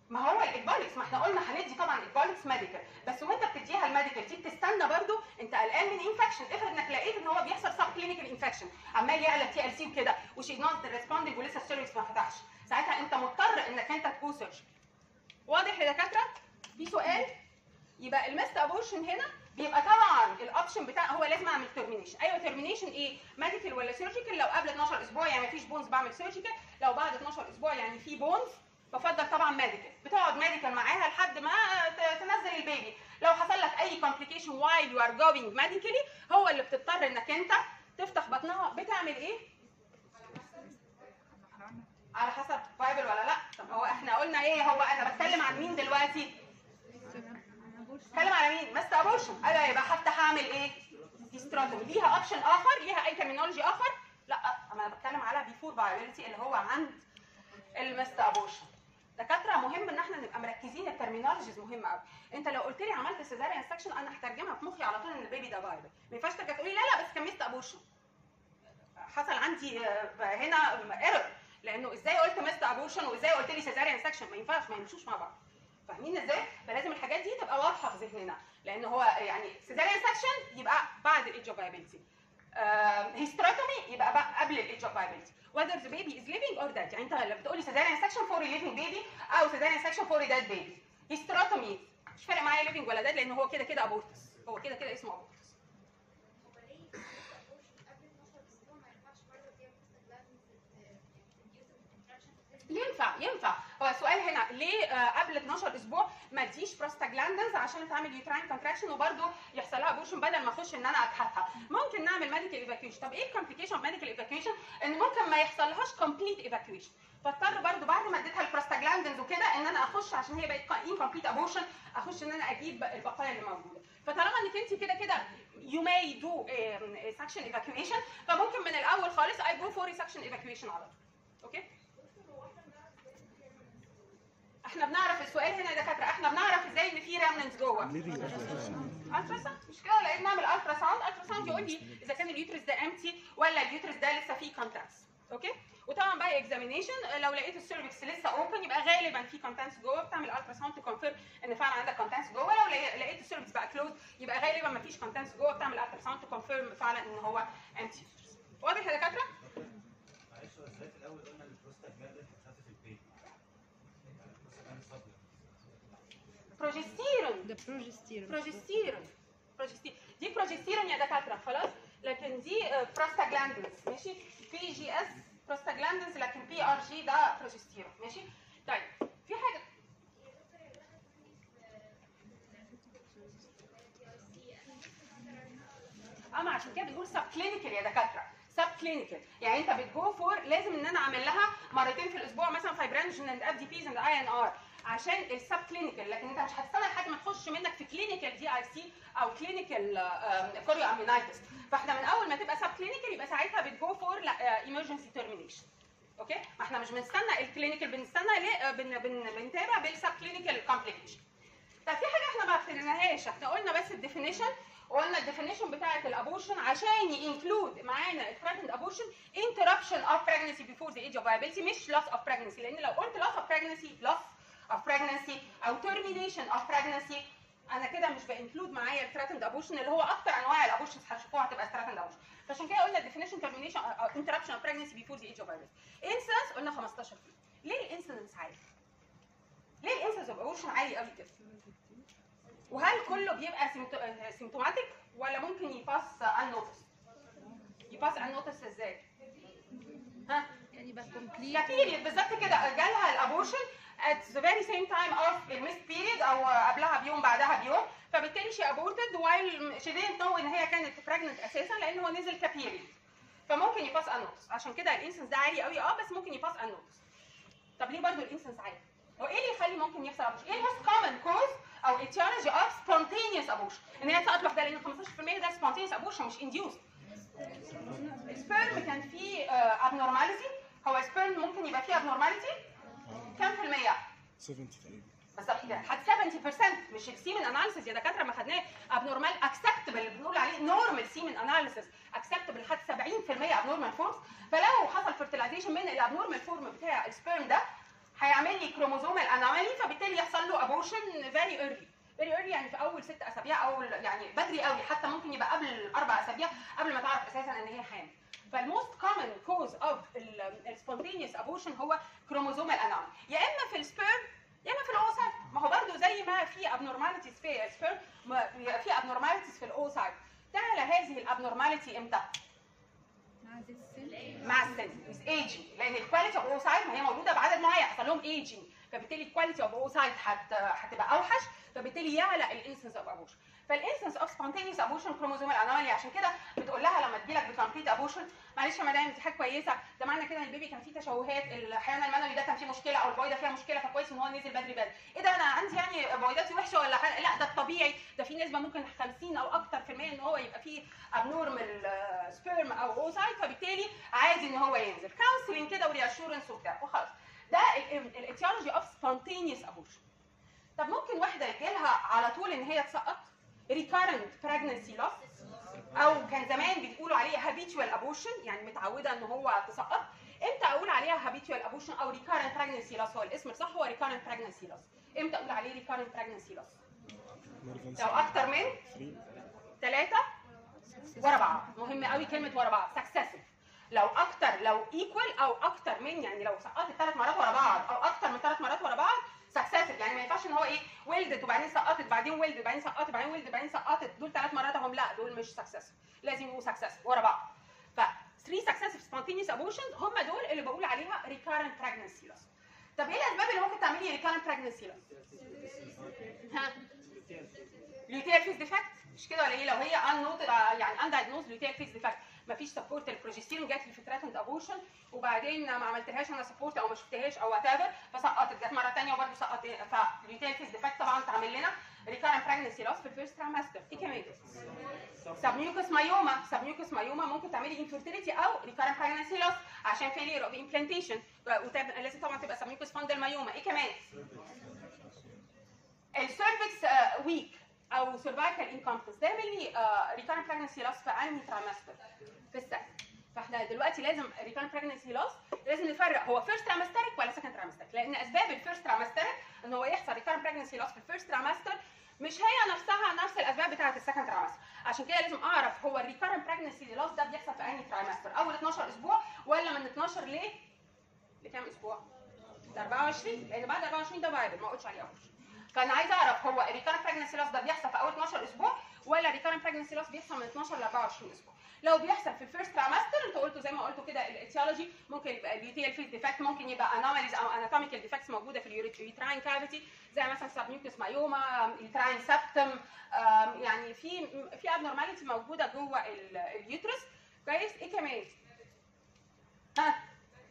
ما هو الايكبالكس ما احنا قلنا هندي طبعا ايكبالكس ميديكال بس وانت بتديها الميديكال دي بتستنى برضو انت قلقان من انفكشن افرض انك لقيت ان هو بيحصل سب كلينيكال انفكشن عمال يعلى تي ال سي وكده وشي نوت ريسبوندنج ولسه السيرفيس ما فتحش ساعتها انت مضطر انك انت تكون سيرجن واضح يا دكاتره في سؤال يبقى المست ابورشن هنا بيبقى طبعا الاوبشن بتاع هو لازم اعمل ترمينيشن ايوه ترمينيشن ايه ميديكال ولا سيرجيكال لو قبل 12 اسبوع يعني مفيش بونز بعمل سيرجيكال لو بعد 12 اسبوع يعني في بونز بفضل طبعا ميديكال بتقعد ميديكال معاها لحد ما ت- تنزل البيبي لو حصل لك اي كومبليكيشن وايل يو ار جوينج ميديكالي هو اللي بتضطر انك انت تفتح بطنها بتعمل ايه على حسب بايبل ولا لا طب هو احنا قلنا ايه هو انا بتكلم عن مين دلوقتي بتكلم على مين مست ابورشن ايوه يبقى هفتح اعمل ايه هيستراتومي ليها اوبشن اخر ليها اي ترمينولوجي اخر لا انا بتكلم على بيفور بايبلتي اللي هو عند المست ابورشن دكاتره مهم ان احنا نبقى مركزين الترمينولوجيز مهمه قوي انت لو قلت لي عملت سيزاريان سكشن انا هترجمها في مخي على طول ان البيبي ده بايبل ما ينفعش ترجع تقولي لا لا بس كان مست ابورشن حصل عندي آه، هنا ايرور لانه ازاي قلت مست ابورشن وازاي قلت لي سيزاريان سكشن ما ينفعش ما يمشوش مع بعض فاهمين ازاي؟ فلازم الحاجات دي تبقى واضحه في ذهننا لان هو يعني سيزاريان سكشن يبقى بعد الايدج اوف فايبلتي هيستراتومي يبقى بقى قبل الايدج اوف فايبلتي whether the baby is living or dead يعني انت لما بتقولي cesarean section for a living baby او cesarean section for a dead baby hysterectomy مش فارق معايا living ولا dead لان هو كده كده abortus هو كده كده اسمه abortus ينفع ينفع هو السؤال هنا ليه آه، قبل 12 اسبوع ما اديش بروستاجلاندنز عشان تعمل يوتراين كونتراكشن وبرده يحصل لها ابورشن بدل ما اخش ان انا اكحتها ممكن نعمل ميديكال ايفاكيويشن طب ايه الكومبليكيشن اوف ميديكال ايفاكيويشن ان ممكن ما يحصلهاش كومبليت ايفاكيويشن فاضطر برده بعد ما اديتها البروستاجلاندنز وكده ان انا اخش عشان هي بقت انكمبليت ابورشن اخش ان انا اجيب البقايا اللي موجوده فطالما انك انت كده كده you may do um, suction evacuation فممكن من الاول خالص I go for a suction evacuation على طول اوكي احنا بنعرف السؤال هنا يا دكاتره احنا بنعرف ازاي ان في ريمننتس جوه Bleeding ultrasound. الترا ساوند مش كده لقيت نعمل الترا ساوند الترا ساوند يقول لي اذا كان اليوترس ده امتي ولا اليوترس ده لسه فيه كونتاكتس اوكي وطبعا بقى اكزامينيشن لو لقيت السيرفكس لسه اوبن يبقى غالبا في كونتاكتس جوه بتعمل الترا ساوند تكونفيرم ان فعلا عندك كونتاكتس جوه لو لقي- لقيت السيرفكس بقى كلوز يبقى غالبا ما فيش كونتاكتس جوه بتعمل الترا ساوند تكونفيرم فعلا ان هو امتي واضح يا دكاتره؟ معلش هو ازاي في الاول قلنا البروستاجلاندين هتخفف البين البروستاجلاندين صبر بروجستيرون ده بروجستيرون بروجستيرون بروجستيرون دي بروجستيرون يا دكاتره خلاص لكن دي بروستاجلاندنز ماشي في جي اس بروستاجلاندنز لكن بي ار جي ده بروجستيرون ماشي طيب في حاجه اما عشان كده بنقول سب كلينيكال يا دكاتره سب كلينيكال يعني انت بتجو فور لازم ان انا اعمل لها مرتين في الاسبوع مثلا فايبرانجن اند اف دي بيز اند اي ان ار عشان السب كلينيكال لكن انت مش هتستنى لحد ما تخش منك في كلينيكال دي اي سي او كلينيكال كوريو امينايتس فاحنا من اول ما تبقى سب كلينيكال يبقى ساعتها بتجو فور ايمرجنسي ترمينيشن اوكي ما احنا مش بنستنى الكلينيكال بنستنى ليه آه، بن بن بنتابع بالسب كلينيكال كومبليكيشن طب في حاجه احنا ما افتكرناهاش احنا قلنا بس الديفينيشن وقلنا الديفينيشن بتاعه الابورشن عشان ينكلود معانا الثreatened ابورشن interruption of pregnancy before the age of viability مش loss of pregnancy لان لو قلت loss of pregnancy loss of pregnancy او termination of pregnancy انا كده مش بانكلود معايا الثreatened ابورشن اللي هو اكتر انواع الابورشنز هتشوفوها هتبقى threatened ابورشن فعشان كده قلنا definition termination أو interruption of pregnancy before the age of viability incidence قلنا 15% ليه الانسيدنس عالي؟ ليه الانسيدنس اوف ابورشن عالي قوي كده؟ وهل كله بيبقى سيمتوماتيك ولا ممكن يباس انوتس؟ يباس انوتس ازاي؟ ها؟ يعني بقى كومبليت كبيريد بالظبط كده جالها الابورشن at the very same time of الميست بيريد او قبلها بيوم بعدها بيوم فبالتالي she aborted while she didn't know ان هي كانت pregnant اساسا لان هو نزل كبيريد فممكن يباس انوتس عشان كده الانسنس ده عالي قوي اه بس ممكن يباس انوتس طب ليه برضو الانسنس عالي؟ هو ايه اللي يخلي ممكن يحصل ابورشن؟ ايه الموست كومن كوز او etiology of spontaneous abortion؟ ان هي تسقط لوحدها لان 15% ده spontaneous abortion مش induced. السبيرم كان فيه abnormality هو السبيرم ممكن يبقى فيه abnormality كام في المية؟ 70 تقريبا بالظبط كده حد 70% مش السيمن اناليسيس يا دكاتره ما خدناه ابنورمال اكسبتبل بنقول عليه نورمال سيمن اناليسيس اكسبتبل لحد 70% ابنورمال فورمز فلو حصل فيرتلايزيشن من الابنورمال فورم بتاع السبيرم ده هيعمل لي كروموزوم الانومالي فبالتالي يحصل له ابورشن فيري ايرلي فيري ايرلي يعني في اول ست اسابيع او يعني بدري قوي حتى ممكن يبقى قبل اربع اسابيع قبل ما تعرف اساسا ان هي حامل فالموست كومن كوز اوف السبونتينيوس ابورشن هو كروموزوم الانومالي يا اما في السبيرم يا اما في الاوسايت ما هو برضو زي ما في abnormalities في السبيرم ما- في abnormalities في الاوسايت تعالى هذه الابنورماليتي امتى؟ مع زيت السن مع السن with aging لان الكواليتي اوف اوسايت ما هي موجوده بعدد معين حصل لهم aging فبالتالي الكواليتي اوف اوسايت هتبقى اوحش فبالتالي يعلى الانسنس اوف ابوشن فالانسنس اوف سبونتينيوس ابوشن كروموزوم الانومالي عشان كده بتقول لها لما تجيلك بكمبليت ابوشن معلش يا مدام دي حاجه كويسه ده معنى كده ان البيبي كان فيه تشوهات الحيوان المنوي ده كان فيه مشكله او البويضه فيها مشكله فكويس ان هو نزل بدري بدري ايه ده انا عندي يعني بويضاتي وحشه ولا حاجه لا ده الطبيعي ده في نسبه ممكن 50 او اكتر في المية ان هو يبقى فيه ابنورمال سبيرم او اوسايت فبالتالي عادي ان هو ينزل كونسلنج كده ورياشورنس وبتاع وخلاص ده الاتيولوجي اوف سبونتينيوس ابوشن طب ممكن واحده يجيلها على طول ان هي تسقط recurrent pregnancy loss او كان زمان بيقولوا عليه habitual abortion يعني متعوده ان هو تسقط امتى اقول عليها habitual abortion او recurrent pregnancy loss هو الاسم الصح هو recurrent pregnancy loss امتى اقول عليه recurrent pregnancy loss More than لو اكتر من three. ثلاثة ورا بعض مهم قوي كلمة ورا بعض سكسسيف لو اكتر لو ايكوال او اكتر من يعني لو سقطت ثلاث مرات ورا بعض او اكتر من ثلاث مرات ورا بعض سكسسيف يعني ما ينفعش ان هو ايه ولدت وبعدين سقطت بعدين ولدت بعدين سقطت بعدين ولدت بعدين سقطت دول ثلاث مرات هم لا دول مش سكسسيف لازم يبقوا سكسسيف ورا بعض ف 3 سكسسيف سبونتينيوس ابورشنز هم دول اللي بقول عليها recurrent pregnancy loss طب ايه الاسباب اللي ممكن تعملي recurrent pregnancy loss؟ ها لوتيال فيز ديفكت مش كده ولا ايه لو هي ان نوت يعني ان دايجنوز لوتيال فيز ديفكت مفيش سبورت البروجستيرون جات لي في ثريتند ابورشن وبعدين ما عملتلهاش انا سبورت او ما شفتهاش او وات ايفر فسقطت جت مره ثانيه وبرده سقطت فلوتيال فيز ديفكت طبعا تعمل لنا ريكارنت بريجنسي لوس في الفيرست ترايمستر ايه كمان سبميوكس مايوما سبميوكس مايوما ممكن تعملي انفيرتيليتي او ريكارنت بريجنسي لوس عشان فيلير اوف امبلانتيشن لازم طبعا تبقى سبميوكس فاندل مايوما ايه كمان السيرفكس ويك او سيرفايكال انكمبتنس ده يعمل لي ريكارنت بريجنسي لوس في انهي ترايمستر في السكند فاحنا دلوقتي لازم ريكارنت بريجنسي لوس لازم نفرق هو فيرست ترايمسترك ولا سكند ترايمسترك لان اسباب الفيرست ترايمسترك ان هو يحصل ريكارنت بريجنسي لوس في الفيرست ترايمستر مش هي نفسها نفس الاسباب بتاعه السكند ترايمستر عشان كده لازم اعرف هو الريكارنت بريجنسي لوس ده بيحصل في انهي ترايمستر اول 12 اسبوع ولا من 12 ل لكام اسبوع؟ ل 24 لان بعد 24 ده فايبل ما قلتش عليه اول فانا عايزه اعرف هو الريكارنت بريجنسي لوس ده بيحصل في اول 12 اسبوع ولا الريكارنت بريجنسي لوس بيحصل من 12 ل 24 اسبوع لو بيحصل في الفيرست ترايمستر انتوا قلتوا زي ما قلتوا كده الاتيولوجي ممكن يبقى اليوتيال فيز ديفكت ممكن يبقى انوماليز او اناتوميكال ديفكتس موجوده في اليوتراين كافيتي زي مثلا سبميوكس مايوما يوتراين سبتم يعني في في ابنورماليتي موجوده جوه اليوترس كويس ايه كمان؟ ها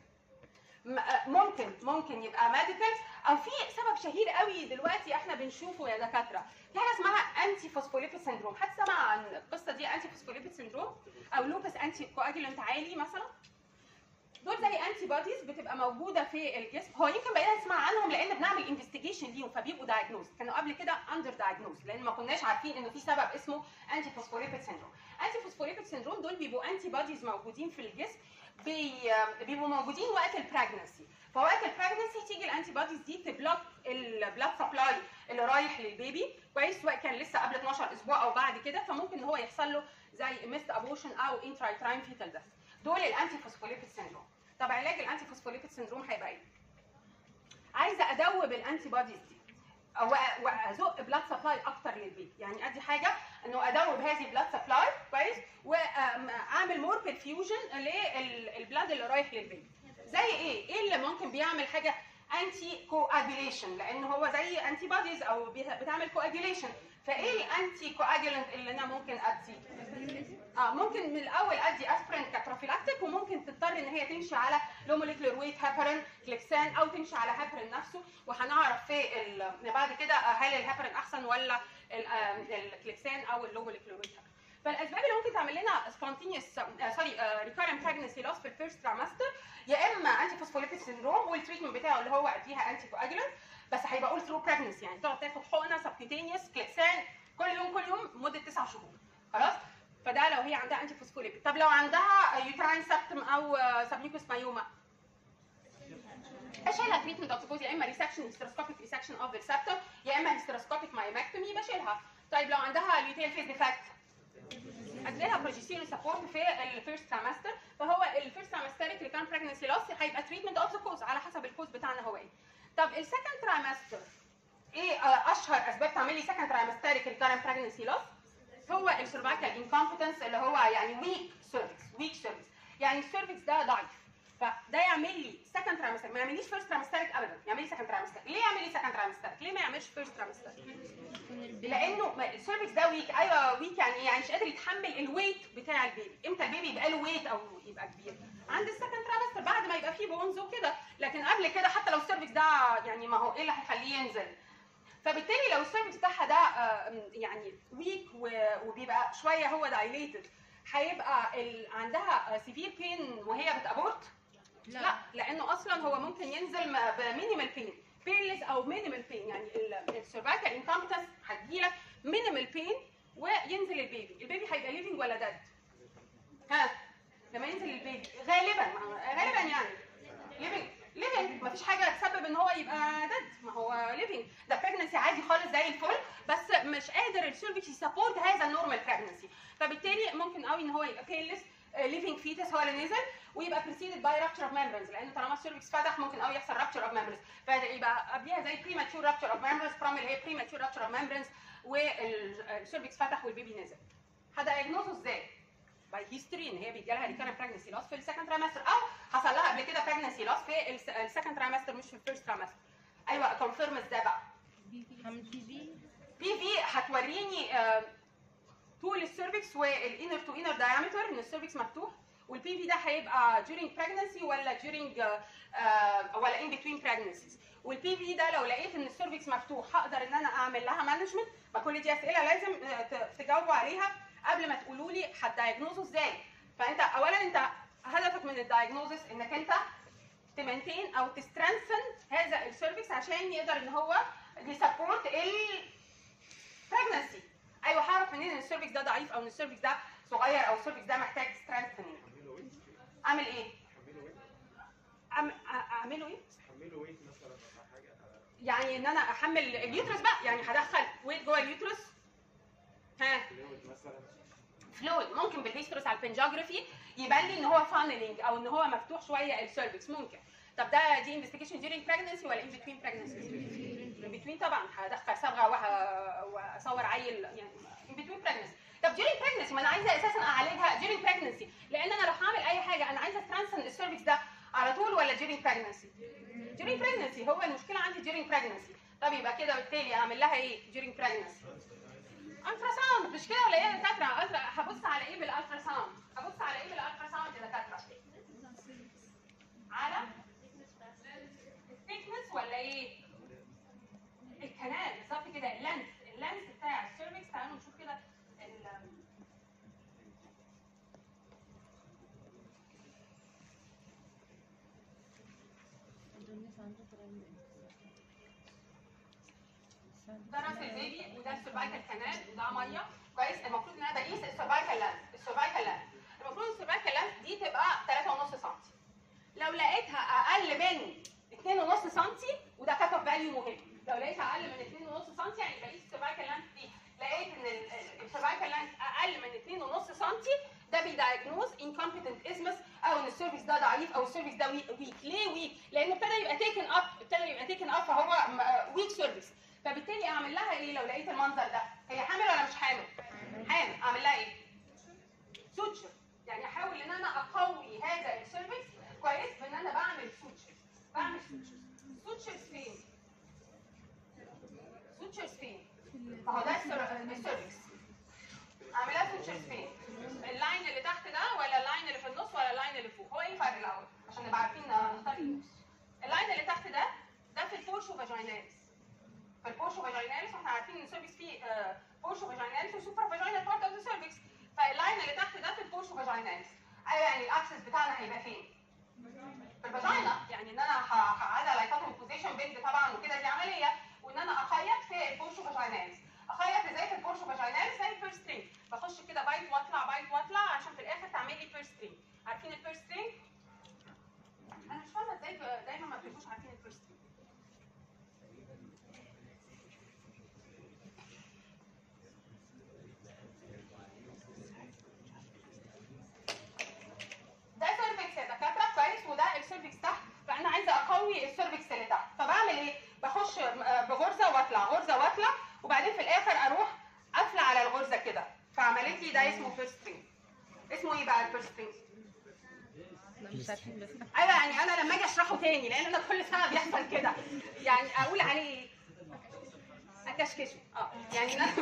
م- ممكن ممكن يبقى ميديكال او في سبب شهير قوي دلوقتي احنا بنشوفه يا دكاتره في حاجه اسمها انتي فوسفوليبيد سندروم حد سمع عن القصه دي انتي فوسفوليبيد سندروم او لوبس انتي كواجولانت عالي مثلا دول زي انتي بوديز بتبقى موجوده في الجسم هو يمكن بقينا نسمع عنهم لان بنعمل انفستيجيشن ليهم فبيبقوا دايجنوز كانوا قبل كده اندر دايجنوز لان ما كناش عارفين انه في سبب اسمه انتي فوسفوليبيد سندروم انتي فوسفوليبيد سندروم دول بيبقوا انتي بوديز موجودين في الجسم بي بيبقوا موجودين وقت البراجنسي فوقت البراجنسي تيجي الانتي بوديز دي تبلوك البلاد سبلاي اللي رايح للبيبي كويس سواء كان لسه قبل 12 اسبوع او بعد كده فممكن ان هو يحصل له زي ميست ابوشن او انترايتراين فيتال ديث دول الانتي فوسفوليبيد سندروم طب علاج الانتي فوسفوليبيد سندروم هيبقى ايه؟ عايزه ادوب الانتي بوديز دي او وازق بلاد سبلاي اكتر للبيبي يعني ادي حاجه انه ادوب هذه البلاد سبلاي كويس واعمل مور برفيوجن للبلاد اللي رايح للبيبي زي ايه؟ ايه اللي ممكن بيعمل حاجه انتي كواجيليشن لان هو زي انتي بوديز او بتعمل كواجيليشن فايه الانتي كواجيلنت اللي انا ممكن ادي؟ اه ممكن من الاول ادي اسبرين كبروفيلاكتيك وممكن تضطر ان هي تمشي على لو موليكولر ويت هابرين كليكسان او تمشي على هابرين نفسه وهنعرف في ال- بعد كده هل الهابرين احسن ولا ال- الكليكسان او اللو موليكولر ويت هابرين فالاسباب اللي ممكن تعمل لنا سبونتينيوس سوري ريكارنت براجنسي لوس في الفيرست ترايمستر يا اما انتي فوسفوليبيد سندروم والتريتمنت بتاعه اللي هو اديها انتي كواجولانت بس هيبقى اول ثرو براجنسي يعني تقعد تاخد حقنه سبكيوتينيوس كليكسان كل يوم كل يوم مده تسع شهور خلاص فده لو هي عندها انتي فوسفوليبيد طب لو عندها يوتراين سبتم او سبنيكوس مايوما بشيلها تريتمنت اوف سبوز يا اما ريسكشن هيستروسكوبيك ريسكشن اوف ذا سبتم يا اما هيستروسكوبيك مايمكتومي بشيلها طيب لو عندها ليوتيل فيز ديفكت اديلها بروجيستيرون سبورت في الفيرست تريمستر فهو الفيرست تريمستريك اللي كان بريجنسي لوس هيبقى تريتمنت اوف ذا كوز على حسب الكوز بتاعنا هو ايه طب السكند تريمستر ايه آه، اشهر اسباب تعمل لي سكند تريمستريك ريكارنت بريجنسي لوس هو السيرفايكال انكومبتنس اللي هو يعني ويك سيرفكس ويك سيرفكس يعني السيرفكس ده ضعيف فده يعمل لي سكند تريمستر ما يعمليش فيرست تريمستريك ابدا يعمل لي سكند تريمستر ليه يعمل لي سكند تريمستر ليه ما يعملش فيرست تريمستر لانه ما- السيرفكس ده ويك ايوه ويك يعني ايه يعني مش قادر يتحمل الويت بتاع البيبي امتى البيبي يبقى له ويت او يبقى كبير عند السكند تريمستر بعد ما يبقى فيه بونز وكده لكن قبل كده حتى لو السيرفكس ده يعني ما هو ايه اللي هيخليه ينزل فبالتالي لو السيرفكس بتاعها ده آه، يعني ويك وبيبقى شويه هو دايليتد هيبقى ال- عندها سيفير بين وهي بتابورت لا. لا لانه اصلا هو ممكن ينزل م- بمينيمال بين بينلس او مينيمال بين يعني السيرفايكال انكومبتنس هتجيلك مينيمال بين وينزل البيبي البيبي هيبقى ليفنج ولا ديد ها لما ينزل البيبي غالبا غالبا يعني ليفنج ليفنج مفيش حاجه تسبب ان هو يبقى ديد ما هو ليفنج ده بريجنسي عادي خالص زي الفل بس مش قادر السيرفكس يسبورت هذا النورمال بريجنسي فبالتالي ممكن قوي ان هو يبقى بينلس ليفنج فيتس هو اللي نزل ويبقى preceded باي rupture اوف ميمبرنز لان طالما السيرفكس فتح ممكن قوي يحصل rupture اوف ميمبرنز فيبقى قبليها زي premature rupture اوف ميمبرنز from اللي هي premature rupture اوف ميمبرنز والسيرفكس فتح والبيبي نزل هدايجنوزه ازاي؟ باي هيستوري ان هي بيجي لها ريكارنت بريجنسي لوس في السكند تريمستر او حصل لها قبل كده بريجنسي لوس في السكند تريمستر مش في الفيرست تريمستر ايوه كونفيرم ازاي بقى؟ هعمل بي في بي في هتوريني آه، طول السيرفكس والانر تو انر diameter ان السيرفكس مفتوح والبي في ده هيبقى during pregnancy ولا during آه، آه، ولا in between pregnancies والبي في ده لو لقيت ان السيرفكس مفتوح هقدر ان انا اعمل لها مانجمنت ما كل دي اسئله لازم آه، ت- تجاوبوا عليها قبل ما تقولوا لي هتدايجنوزه ازاي فانت اولا انت هدفك من الدايجنوزس انك انت تمنتين او تسترنسن هذا السيرفكس عشان يقدر ان هو يسبورت ال pregnancy ايوه هعرف منين ان السيرفكس ده ضعيف او ان السيرفكس ده صغير او السيرفكس ده محتاج strengthening اعمل ايه؟ أعم- أ- اعمله ايه؟ حمله ويت مثلا ولا حاجه يعني ان انا احمل اليوترس بقى يعني هدخل ويت جوه اليوترس ها فلويد مثلا فلويد ممكن بالهيستروس على البنجوجرافي يبان لي ان هو فانلينج او ان هو مفتوح شويه السيرفكس ممكن طب ده دي انفستيجيشن during pregnancy ولا in between pregnancies؟ in between طبعا هدخل صبغه وه- واصور عيل يعني in between pregnancy طب during pregnancy ما انا عايزه اساسا اعالجها during pregnancy لان انا لو هعمل اي حاجه انا عايزه ترانسن السيرفكس ده على طول ولا during pregnancy؟ during pregnancy هو المشكله عندي during pregnancy طب يبقى كده بالتالي اعمل لها ايه during pregnancy؟ الترا ساوند مش كده ولا ايه يا دكاتره أزرق هبص على ايه بالالترا ساوند هبص على ايه بالالترا ساوند يا دكاتره على الثيكنس ولا ايه الكنال بالظبط كده اللانس اللانس بتاع السيرفكس تعالوا نشوف كده ال- الناس عنده كلام ده راس البيبي وده السيرفايكال كانال وده ميه كويس المفروض ان انا بقيس السيرفايكال لانس السيرفايكال لانس المفروض السيرفايكال لانس دي تبقى 3.5 سم لو لقيتها اقل من 2.5 سم وده كات اوف فاليو مهم لو لقيتها اقل من 2.5 سم يعني بقيس السيرفايكال لانس دي لقيت ان السيرفايكال لانس اقل من 2.5 سم ده بيدايجنوز incompetent isthmus او ان السيرفيس ده ضعيف او السيرفيس ده ويك ليه ويك؟ لانه ابتدى يبقى تيكن اب ابتدى يبقى تيكن اب فهو ويك سيرفيس فبالتالي اعمل لها ايه لو لقيت المنظر ده؟ هي حامل ولا مش حامل؟ حامل اعمل لها ايه؟ سوتشر يعني احاول ان انا اقوي هذا السيرفيس كويس بان انا بعمل سوتشر بعمل سوتشر سوتشرز فين؟ سوتشرز فين؟ ما هو ده السير- السيرفيس اعملها سوتشرز فين؟ اللاين اللي تحت ده ولا اللاين اللي في النص ولا اللاين اللي فوق؟ هو ايه الفرق الاول؟ عشان نبقى عارفين نختار ايه اللاين اللي تحت ده ده في البورشو فاجيناليس في البورشو فاجيناليس واحنا عارفين ان السيرفيس فيه آه، بورشو فاجيناليس وسوبر فاجينال بارت اوف ذا سيرفيس فاللاين اللي تحت ده في البورشو فاجيناليس ايوه يعني الاكسس بتاعنا هيبقى فين؟ في الفاجينا يعني ان انا ه- هقعد على لايكاتوم بوزيشن بيلد طبعا وكده دي عمليه وان انا اخيط في البورشو فاجيناليس اخيط ازاي في البورشو فاجيناليس زي الفيرست سترينج بخش كده بايت واطلع بايت واطلع عشان في الاخر تعمل لي فيرست سترينج عارفين الفيرست سترينج؟ انا مش فاهمه ازاي دايما ما بتبقوش عارفين الفيرست بتقوي السيرفكس اللي تحت فبعمل ايه بخش آه، بغرزه واطلع غرزه واطلع وبعدين في الاخر اروح قافله على الغرزه كده فعملت لي ده اسمه فيرست سترينج اسمه ايه بقى الفيرست سترينج احنا مش عارفين بس ايوه يعني انا لما اجي اشرحه تاني لان انا كل سنه بيحصل كده يعني اقول عليه ايه اكشكشه اه يعني انا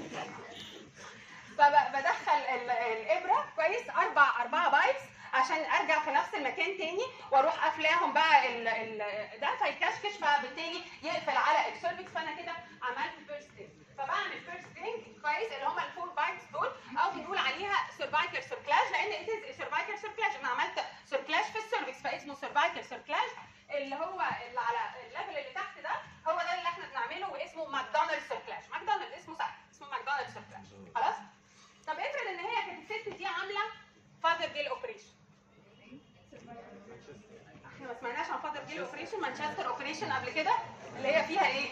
فبدخل ال- الابره كويس اربع اربعه بايتس عشان ارجع في نفس المكان تاني واروح قافلاهم بقى ال ال ده فيكشكش فبالتالي يقفل على السيرفكس فانا كده عملت فيرست ستينج فبعمل فيرست ستينج كويس اللي هم الفور بايتس دول او بنقول عليها سيرفايكال سيركلاج لان ات از سيرفايكال سيركلاج انا عملت سيركلاج في السيرفكس فاسمه سيرفايكال سيركلاج اللي هو اللي على الليفل اللي تحت ده هو ده اللي احنا بنعمله واسمه ماكدونالد سيركلاج ماكدونالد اسمه سهل اسمه ماكدونالد سيركلاج خلاص طب افرض ان هي كانت الست دي عامله فاذر جيل اوبريشن احنا ما سمعناش عن فاذر جيل اوبريشن مانشستر اوبريشن قبل كده اللي هي فيها ايه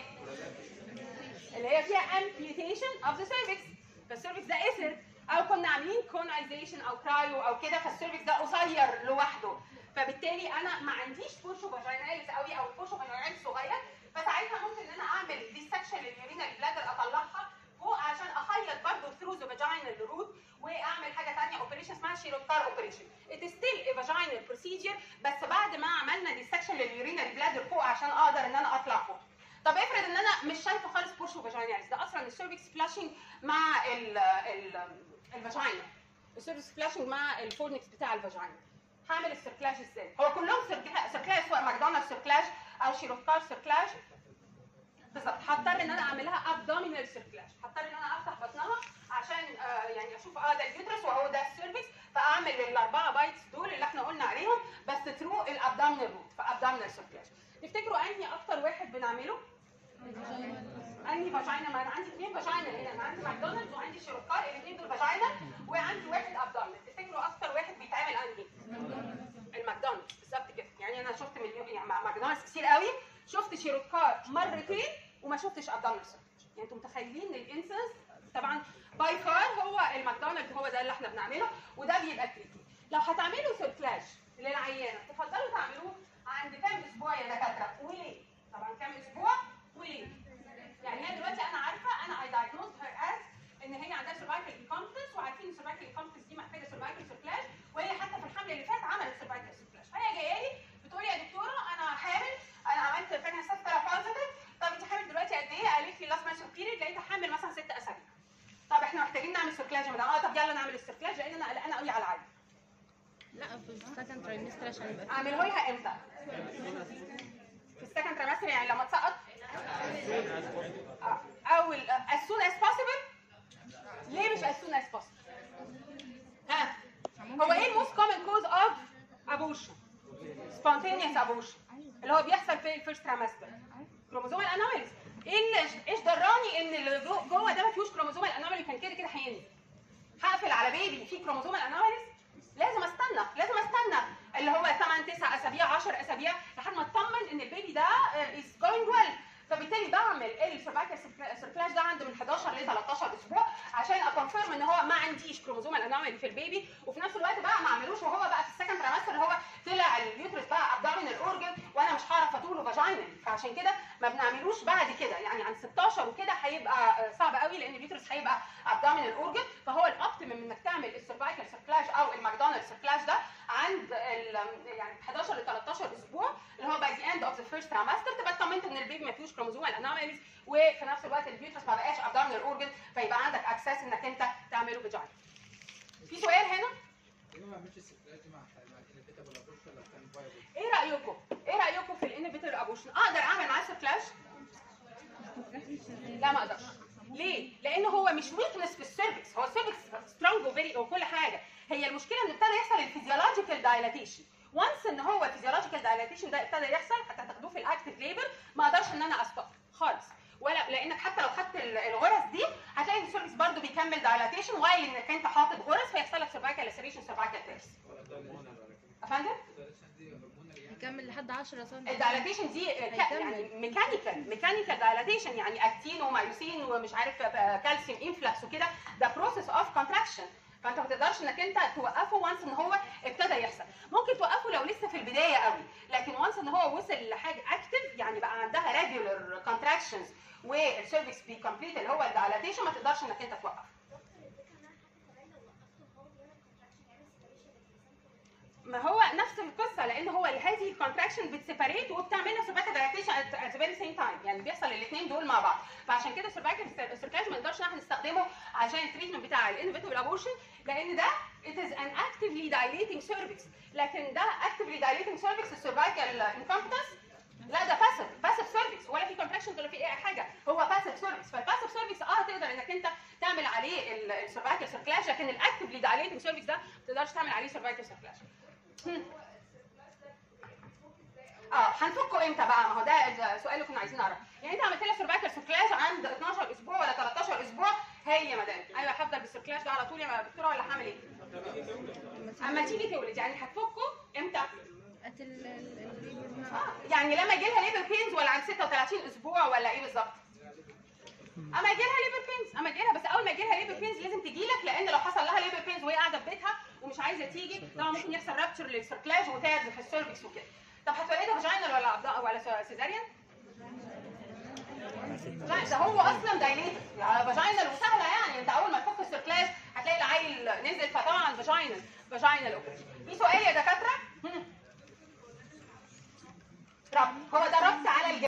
اللي هي فيها amputation of the cervix فالسيرفكس ده قصر او كنا عاملين كونايزيشن او كرايو او كده فالسيرفكس ده قصير لوحده فبالتالي انا ما عنديش بورشو فاجيناليس قوي او البورشو فاجيناليس صغير فساعتها ممكن ان انا اعمل ديسكشن لليورينا بلادر اطلعها فوق عشان اخيط برضه ثرو ذا فاجينال روت واعمل حاجه ثانيه اوبريشن اسمها شيروتار اوبريشن ات ستيل فاجينال بروسيجر بس بعد ما عملنا ديسكشن لليورينا بلادر فوق عشان اقدر ان انا اطلع فوق طب افرض ان انا مش شايفه خالص بورشو فاجيناليس ده اصلا السيرفكس فلاشنج مع ال ال الفاجينا السيرفكس فلاشنج مع الفورنكس بتاع الفاجينا هعمل السيركلاج ازاي؟ هو كلهم سيركلا- سيركلاج سواء ماكدونالدز سيركلاج او شيروتار سيركلاج بالظبط هضطر ان انا اعملها ابدومينال سيركلاج هضطر ان انا افتح بطنها عشان آه يعني اشوف اه ده اليوترس وهو ده السيرفكس فاعمل الاربعه بايتس دول اللي احنا قلنا عليهم بس ثرو الابدومينال روت فابدومينال سيركلاج تفتكروا انهي اكتر واحد بنعمله؟ انهي فاجينا ما انا عندي اثنين فاجينا هنا انا عندي ماكدونالدز وعندي شيروكار الاثنين دول فاجينا وعندي واحد ابدومينال تفتكروا اكتر واحد بيتعمل انهي؟ الماكدونالدز بالظبط كده يعني انا شفت مليون يعني مع- ماكدونالدز كتير قوي شفت شيروكار مرتين وما شفتش ابدومينال سيركلاج يعني انتوا متخيلين الانسنس طبعا باي فار هو الماكدونالدز هو ده اللي احنا بنعمله وده بيبقى كريتي لو هتعملوا سيركلاج للعيانه تفضلوا تعملوه عند كام اسبوع يا دكاتره وليه؟ طبعا كام اسبوع وليه؟ يعني هي دلوقتي انا عارفه انا اي دايجنوز هير از ان هي عندها سيرفايكال انكومبتنس وعارفين السيرفايكال انكومبتنس دي محتاجه سيرفايكال سيركلاج وهي حتى في الحمل اللي فات عملت سيرفايكال سيركلاج فهي جايه لي بتقول لي يا دكتوره انا حامل انا عملت فينها ستة بوزيتيف طب انت حامل دلوقتي قد ايه؟ قالت لي لاست مانشن بيريد لقيتها حامل مثلا ست اسابيع طب احنا محتاجين نعمل سيركلاج يا مدام اه طب يلا نعمل السيركلاج لان انا قلقانه قوي على العيل لا في السكند ترايمستر عشان يبقى في اعمله لها امتى؟ في السكند تريمستر يعني لما تسقط آه، اول as soon as possible ليه مش as soon as possible؟ ها هو ايه الموست كومن كوز اوف ابوشن؟ spontaneous abortion اللي هو بيحصل في الفيرست تريمستر كروموزومال انوماليز ايه اللي ايش دراني ان اللي جو- جوه ده ما فيهوش كروموزومال انومالي كان كده كده هينزل هقفل على بيبي فيه كروموزومال انوماليز لازم استنى لازم استنى اللي هو 8 9 اسابيع 10 اسابيع لحد ما اطمن ان البيبي ده از جوينج ويل فبالتالي بعمل السيرفايكال سيركلاج ده عنده من 11 ل 13 اسبوع عشان اكونفيرم ان هو ما عنديش كروموزومال انومالي في البيبي وفي نفس الوقت بقى ما اعملوش وهو بقى في السكند تريمستر هو طلع اليوترس بقى ابدومينال اورجن وانا مش هعرف اطوله فاجينال فعشان كده ما بنعملوش بعد كده يعني عن 16 وكده هيبقى آه، صعب قوي لان اليوترس هيبقى ابدومينال اورجن فهو الاوبتيمم انك تعمل السيرفايكال سيركلاج او الماكدونالد سيركلاج ده عند ال يعني 11 ل 13 اسبوع اللي هو باي ذا اند اوف ذا فيرست تريمستر تبقى اطمنت ان البيبي ما فيهوش كروموزومال انوماليز وفي نفس الوقت اليوترس ما بقاش ابدومينال اورجن فيبقى عندك اكسس انك انت تعمله فاجينال في سؤال هنا ليه ما عملتش السكرات دي مع مع الانفيتابل ابروش ولا كان فايبل؟ ايه رايكم ايه رايكم في الانهبيتور ابوشن اقدر اعمل معاه سيركلاج لا ما اقدرش ليه؟ لان هو مش ويكنس في السيرفكس هو السيرفكس سترونج وفيري وكل حاجه هي المشكله ان ابتدى يحصل الفيزيولوجيكال دايلاتيشن وانس ان هو الفيزيولوجيكال دايلاتيشن ده ابتدى يحصل حتى هتاخدوه في الاكتف ليبر ما اقدرش ان انا استوب خالص ولا لانك حتى لو خدت ال- الغرز دي هتلاقي ان السيرفكس برضه بيكمل دايلاتيشن وايل انك انت حاطط غرز فيحصل لك سيرفايكال لاسريشن سيرفايكال تيرس افندم؟ هيكمل لحد 10 سم الدايلاتيشن دي ك- يعني ميكانيكال ميكانيكال دايلاتيشن يعني اكتين ومايوسين ومش عارف آه، كالسيوم انفلكس وكده ده بروسيس اوف كونتراكشن فانت ما تقدرش انك انت توقفه وانس ان هو ابتدى يحصل ممكن توقفه لو لسه في البدايه قوي لكن وانس ان هو وصل لحاجه افتر كونتراكشنز والسيرفكس بي كومبليت اللي هو الدايلاتيشن ما تقدرش انك انت توقف ما هو نفس القصه لان هو هذه الكونتراكشن بتسيبريت وبتعمل سيرفايكال دايلاتيشن ات ذا فيري سيم تايم يعني بيحصل الاثنين دول مع بعض فعشان كده السيرفايكال سيركلاج ما نقدرش احنا نستخدمه عشان التريتمنت بتاع الانفيتابل ابورشن لان ده it is an actively dilating cervix لكن ده actively dilating cervix السيرفايكال incompetence لا ده باسف باسف سيرفيس ولا في كونتراكشن ولا في اي حاجه هو باسف سيرفيس فالباسف سيرفيس اه تقدر انك انت تعمل عليه السيرفايكال سيركلاج لكن الاكتفلي دايليتنج سيرفيس ده ما تقدرش تعمل عليه سيرفايكال سيركلاج اه هنفكه امتى بقى ما هو ده السؤال اللي كنا عايزين نعرفه يعني انت عملت لها سيرفايكال سيركلاج عند 12 اسبوع ولا 13 اسبوع هي يا مدام ايوه هفضل بالسيركلاج ده على طول يا دكتوره ولا هعمل ايه؟ اما تيجي تولد يعني هتفكه امتى؟ قتل ال- ال- الليبر مع اه يعني لما يجي لها ليبر بينز ولا عند 36 اسبوع ولا ايه بالظبط؟ اما يجي لها ليبر بينز اما يجي لها بس اول ما يجي لها ليبر بينز لازم تجي لك لان لو حصل لها ليبر بينز وهي قاعده في بيتها ومش عايزه تيجي طبعا ممكن يحصل رابتشر للسيركلاج وتعب في السيرفكس وكده طب هتولدها فاجينال ولا عبد ولا سيزاريان؟ لا ده هو اصلا دايليتد يعني فاجينال وسهله يعني انت اول ما تفك السيركلاج هتلاقي العيل نزل فطبعا فاجينال فاجينال اوبريشن في سؤال يا دكاتره؟ هم. ربط هو ده ربط على الجسم